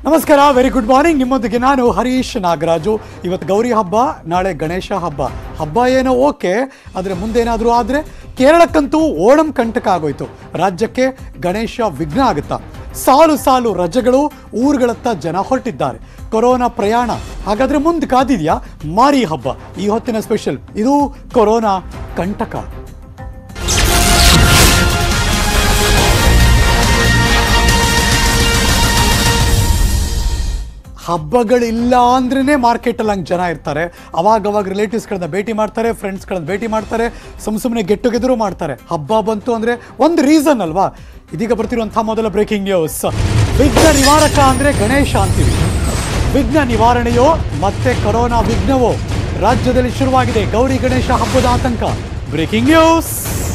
ನಮಸ್ಕಾರ very good morning ನಿಮ್ಮೊಂದಿಗೆ ನಾನು ಹರೀಶ್ ನಾಗರಾಜು ಇವತ್ತು ಗೌರಿ ಹಬ್ಬ ನಾಳೆ ಗಣೇಶ ಹಬ್ಬ ಹಬ್ಬ ಏನೋ ಓಕೆ ಆದರೆ ಮುಂದೇನಾದರೂ ಆದರೆ ಕೇರಳಕ್ಕಂತೂ ಓಣಂ ಕಂಟಕ ಆಗೋಯ್ತು ರಾಜ್ಯಕ್ಕೆ ಗಣೇಶ ವಿಘ್ನ ಆಗುತ್ತಾ ಸಾಲು ಸಾಲು ರಜೆಗಳು ಊರುಗಳತ್ತ ಜನ ಹೊರಟಿದ್ದಾರೆ ಕೊರೋನಾ ಪ್ರಯಾಣ ಹಾಗಾದ್ರೆ ಮುಂದೆ ಕಾದಿದೆಯಾ ಮಾರಿ ಹಬ್ಬ ಈ ಹೊತ್ತಿನ ಸ್ಪೆಷಲ್ ಇದು ಕೊರೋನಾ ಕಂಟಕ ಹಬ್ಬಗಳಿಲ್ಲ ಅಂದ್ರೇ ಮಾರ್ಕೆಟಲ್ಲಿ ಹಂಗೆ ಜನ ಇರ್ತಾರೆ ಅವಾಗ ಅವಾಗ ರಿಲೇಟಿವ್ಸ್ಗಳನ್ನ ಭೇಟಿ ಮಾಡ್ತಾರೆ ಫ್ರೆಂಡ್ಸ್ಗಳನ್ನ ಭೇಟಿ ಮಾಡ್ತಾರೆ ಸುಮ್ ಸುಮ್ಮನೆ ಗೆಟ್ ಟುಗೆದರು ಮಾಡ್ತಾರೆ ಹಬ್ಬ ಬಂತು ಅಂದರೆ ಒಂದು ರೀಸನ್ ಅಲ್ವಾ ಇದೀಗ ಬರ್ತಿರುವಂಥ ಮೊದಲ ಬ್ರೇಕಿಂಗ್ ನ್ಯೂಸ್ ವಿಘ್ನ ನಿವಾರಕ ಅಂದರೆ ಗಣೇಶ ಅಂತೀವಿ ವಿಘ್ನ ನಿವಾರಣೆಯೋ ಮತ್ತೆ ಕೊರೋನಾ ವಿಘ್ನವೋ ರಾಜ್ಯದಲ್ಲಿ ಶುರುವಾಗಿದೆ ಗೌರಿ ಗಣೇಶ ಹಬ್ಬದ ಆತಂಕ ಬ್ರೇಕಿಂಗ್ ನ್ಯೂಸ್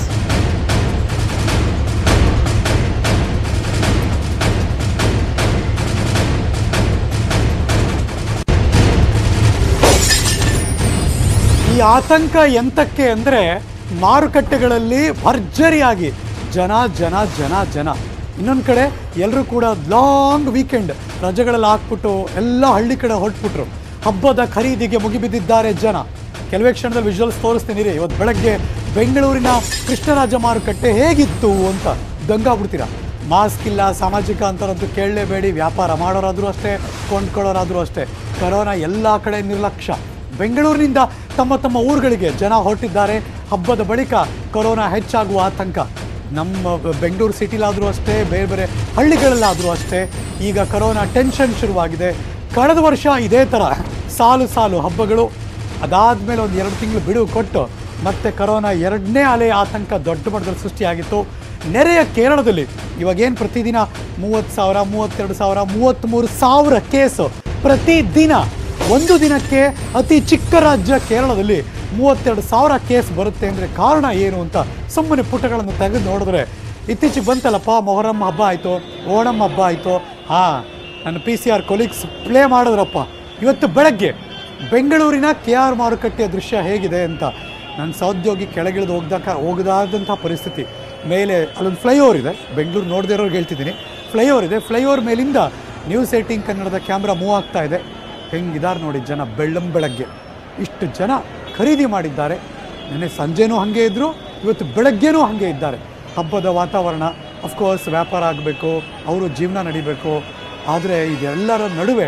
ಈ ಆತಂಕ ಎಂತಕ್ಕೆ ಅಂದರೆ ಮಾರುಕಟ್ಟೆಗಳಲ್ಲಿ ಭರ್ಜರಿಯಾಗಿ ಜನ ಜನ ಜನ ಜನ ಇನ್ನೊಂದು ಕಡೆ ಎಲ್ಲರೂ ಕೂಡ ಲಾಂಗ್ ವೀಕೆಂಡ್ ರಜೆಗಳಲ್ಲಿ ಹಾಕ್ಬಿಟ್ಟು ಎಲ್ಲ ಹಳ್ಳಿ ಕಡೆ ಹೊರಟ್ಬಿಟ್ರು ಹಬ್ಬದ ಖರೀದಿಗೆ ಮುಗಿಬಿದ್ದಿದ್ದಾರೆ ಜನ ಕೆಲವೇ ಕ್ಷಣದಲ್ಲಿ ವಿಜುವಲ್ಸ್ ತೋರಿಸ್ತೀನಿ ರೀ ಇವತ್ತು ಬೆಳಗ್ಗೆ ಬೆಂಗಳೂರಿನ ಕೃಷ್ಣರಾಜ ಮಾರುಕಟ್ಟೆ ಹೇಗಿತ್ತು ಅಂತ ದಂಗಾಗ್ಬಿಡ್ತೀರಾ ಮಾಸ್ಕ್ ಇಲ್ಲ ಸಾಮಾಜಿಕ ಅಂತರಂತೂ ಕೇಳಲೇಬೇಡಿ ವ್ಯಾಪಾರ ಮಾಡೋರಾದರೂ ಅಷ್ಟೇ ಕೊಂಡ್ಕೊಳ್ಳೋರಾದರೂ ಅಷ್ಟೇ ಕರೋನಾ ಎಲ್ಲ ಕಡೆ ನಿರ್ಲಕ್ಷ್ಯ ಬೆಂಗಳೂರಿನಿಂದ ತಮ್ಮ ತಮ್ಮ ಊರುಗಳಿಗೆ ಜನ ಹೊರಟಿದ್ದಾರೆ ಹಬ್ಬದ ಬಳಿಕ ಕೊರೋನಾ ಹೆಚ್ಚಾಗುವ ಆತಂಕ ನಮ್ಮ ಬೆಂಗಳೂರು ಸಿಟಿಲಾದರೂ ಅಷ್ಟೇ ಬೇರೆ ಬೇರೆ ಹಳ್ಳಿಗಳಲ್ಲಾದರೂ ಅಷ್ಟೇ ಈಗ ಕೊರೋನಾ ಟೆನ್ಷನ್ ಶುರುವಾಗಿದೆ ಕಳೆದ ವರ್ಷ ಇದೇ ಥರ ಸಾಲು ಸಾಲು ಹಬ್ಬಗಳು ಅದಾದಮೇಲೆ ಒಂದು ಎರಡು ತಿಂಗಳು ಬಿಡುವು ಕೊಟ್ಟು ಮತ್ತೆ ಕೊರೋನಾ ಎರಡನೇ ಅಲೆ ಆತಂಕ ದೊಡ್ಡ ಮಟ್ಟದಲ್ಲಿ ಸೃಷ್ಟಿಯಾಗಿತ್ತು ನೆರೆಯ ಕೇರಳದಲ್ಲಿ ಇವಾಗೇನು ಪ್ರತಿದಿನ ಮೂವತ್ತು ಸಾವಿರ ಮೂವತ್ತೆರಡು ಸಾವಿರ ಮೂವತ್ತ್ಮೂರು ಸಾವಿರ ಕೇಸು ಪ್ರತಿದಿನ ಒಂದು ದಿನಕ್ಕೆ ಅತಿ ಚಿಕ್ಕ ರಾಜ್ಯ ಕೇರಳದಲ್ಲಿ ಮೂವತ್ತೆರಡು ಸಾವಿರ ಕೇಸ್ ಬರುತ್ತೆ ಅಂದರೆ ಕಾರಣ ಏನು ಅಂತ ಸುಮ್ಮನೆ ಪುಟಗಳನ್ನು ತೆಗೆದು ನೋಡಿದ್ರೆ ಇತ್ತೀಚೆಗೆ ಬಂತಲ್ಲಪ್ಪ ಮೊಹರಂ ಹಬ್ಬ ಆಯಿತು ಓಣಂ ಹಬ್ಬ ಆಯಿತು ಹಾಂ ನನ್ನ P C R colleagues play ಮಾಡಿದ್ರಪ್ಪ ಇವತ್ತು ಬೆಳಗ್ಗೆ ಬೆಂಗಳೂರಿನ ಕೆ ಆರ್ ಮಾರುಕಟ್ಟೆಯ ದೃಶ್ಯ ಹೇಗಿದೆ ಅಂತ ನನ್ನ ಸಹೋದ್ಯೋಗಿ ಕೆಳಗಿಳಿದು ಹೋಗ್ದಕ್ಕ ಹೋಗದಾದಂಥ ಪರಿಸ್ಥಿತಿ ಮೇಲೆ ಅಲ್ಲೊಂದು ಫ್ಲೈಓವರ್ ಇದೆ ಬೆಂಗಳೂರು ನೋಡದೇ ಇರೋರ್ಗೆ ಹೇಳ್ತಿದ್ದೀನಿ ಫ್ಲೈಓವರ್ ಇದೆ ಫ್ಲೈಓವರ್ ಮೇಲಿಂದ ನ್ಯೂಸ್ ಏಟಿಂಗ್ ಕನ್ನಡದ ಕ್ಯಾಮ್ರಾ ಮೂವ್ ಆಗ್ತಾ ಇದೆ ಹೆಂಗಿದ್ದಾರೆ ನೋಡಿ ಜನ ಬೆಳ್ಳಂ ಬೆಳಗ್ಗೆ ಇಷ್ಟು ಜನ ಖರೀದಿ ಮಾಡಿದ್ದಾರೆ ನೆನ್ನೆ ಸಂಜೆನೂ ಹಾಗೆ ಇದ್ದರು ಇವತ್ತು ಬೆಳಗ್ಗೆನೂ ಹಾಗೆ ಇದ್ದಾರೆ ಹಬ್ಬದ ವಾತಾವರಣ ಅಫ್ಕೋರ್ಸ್ ವ್ಯಾಪಾರ ಆಗಬೇಕು ಅವರು ಜೀವನ ನಡಿಬೇಕು ಆದರೆ ಇದೆಲ್ಲರ ನಡುವೆ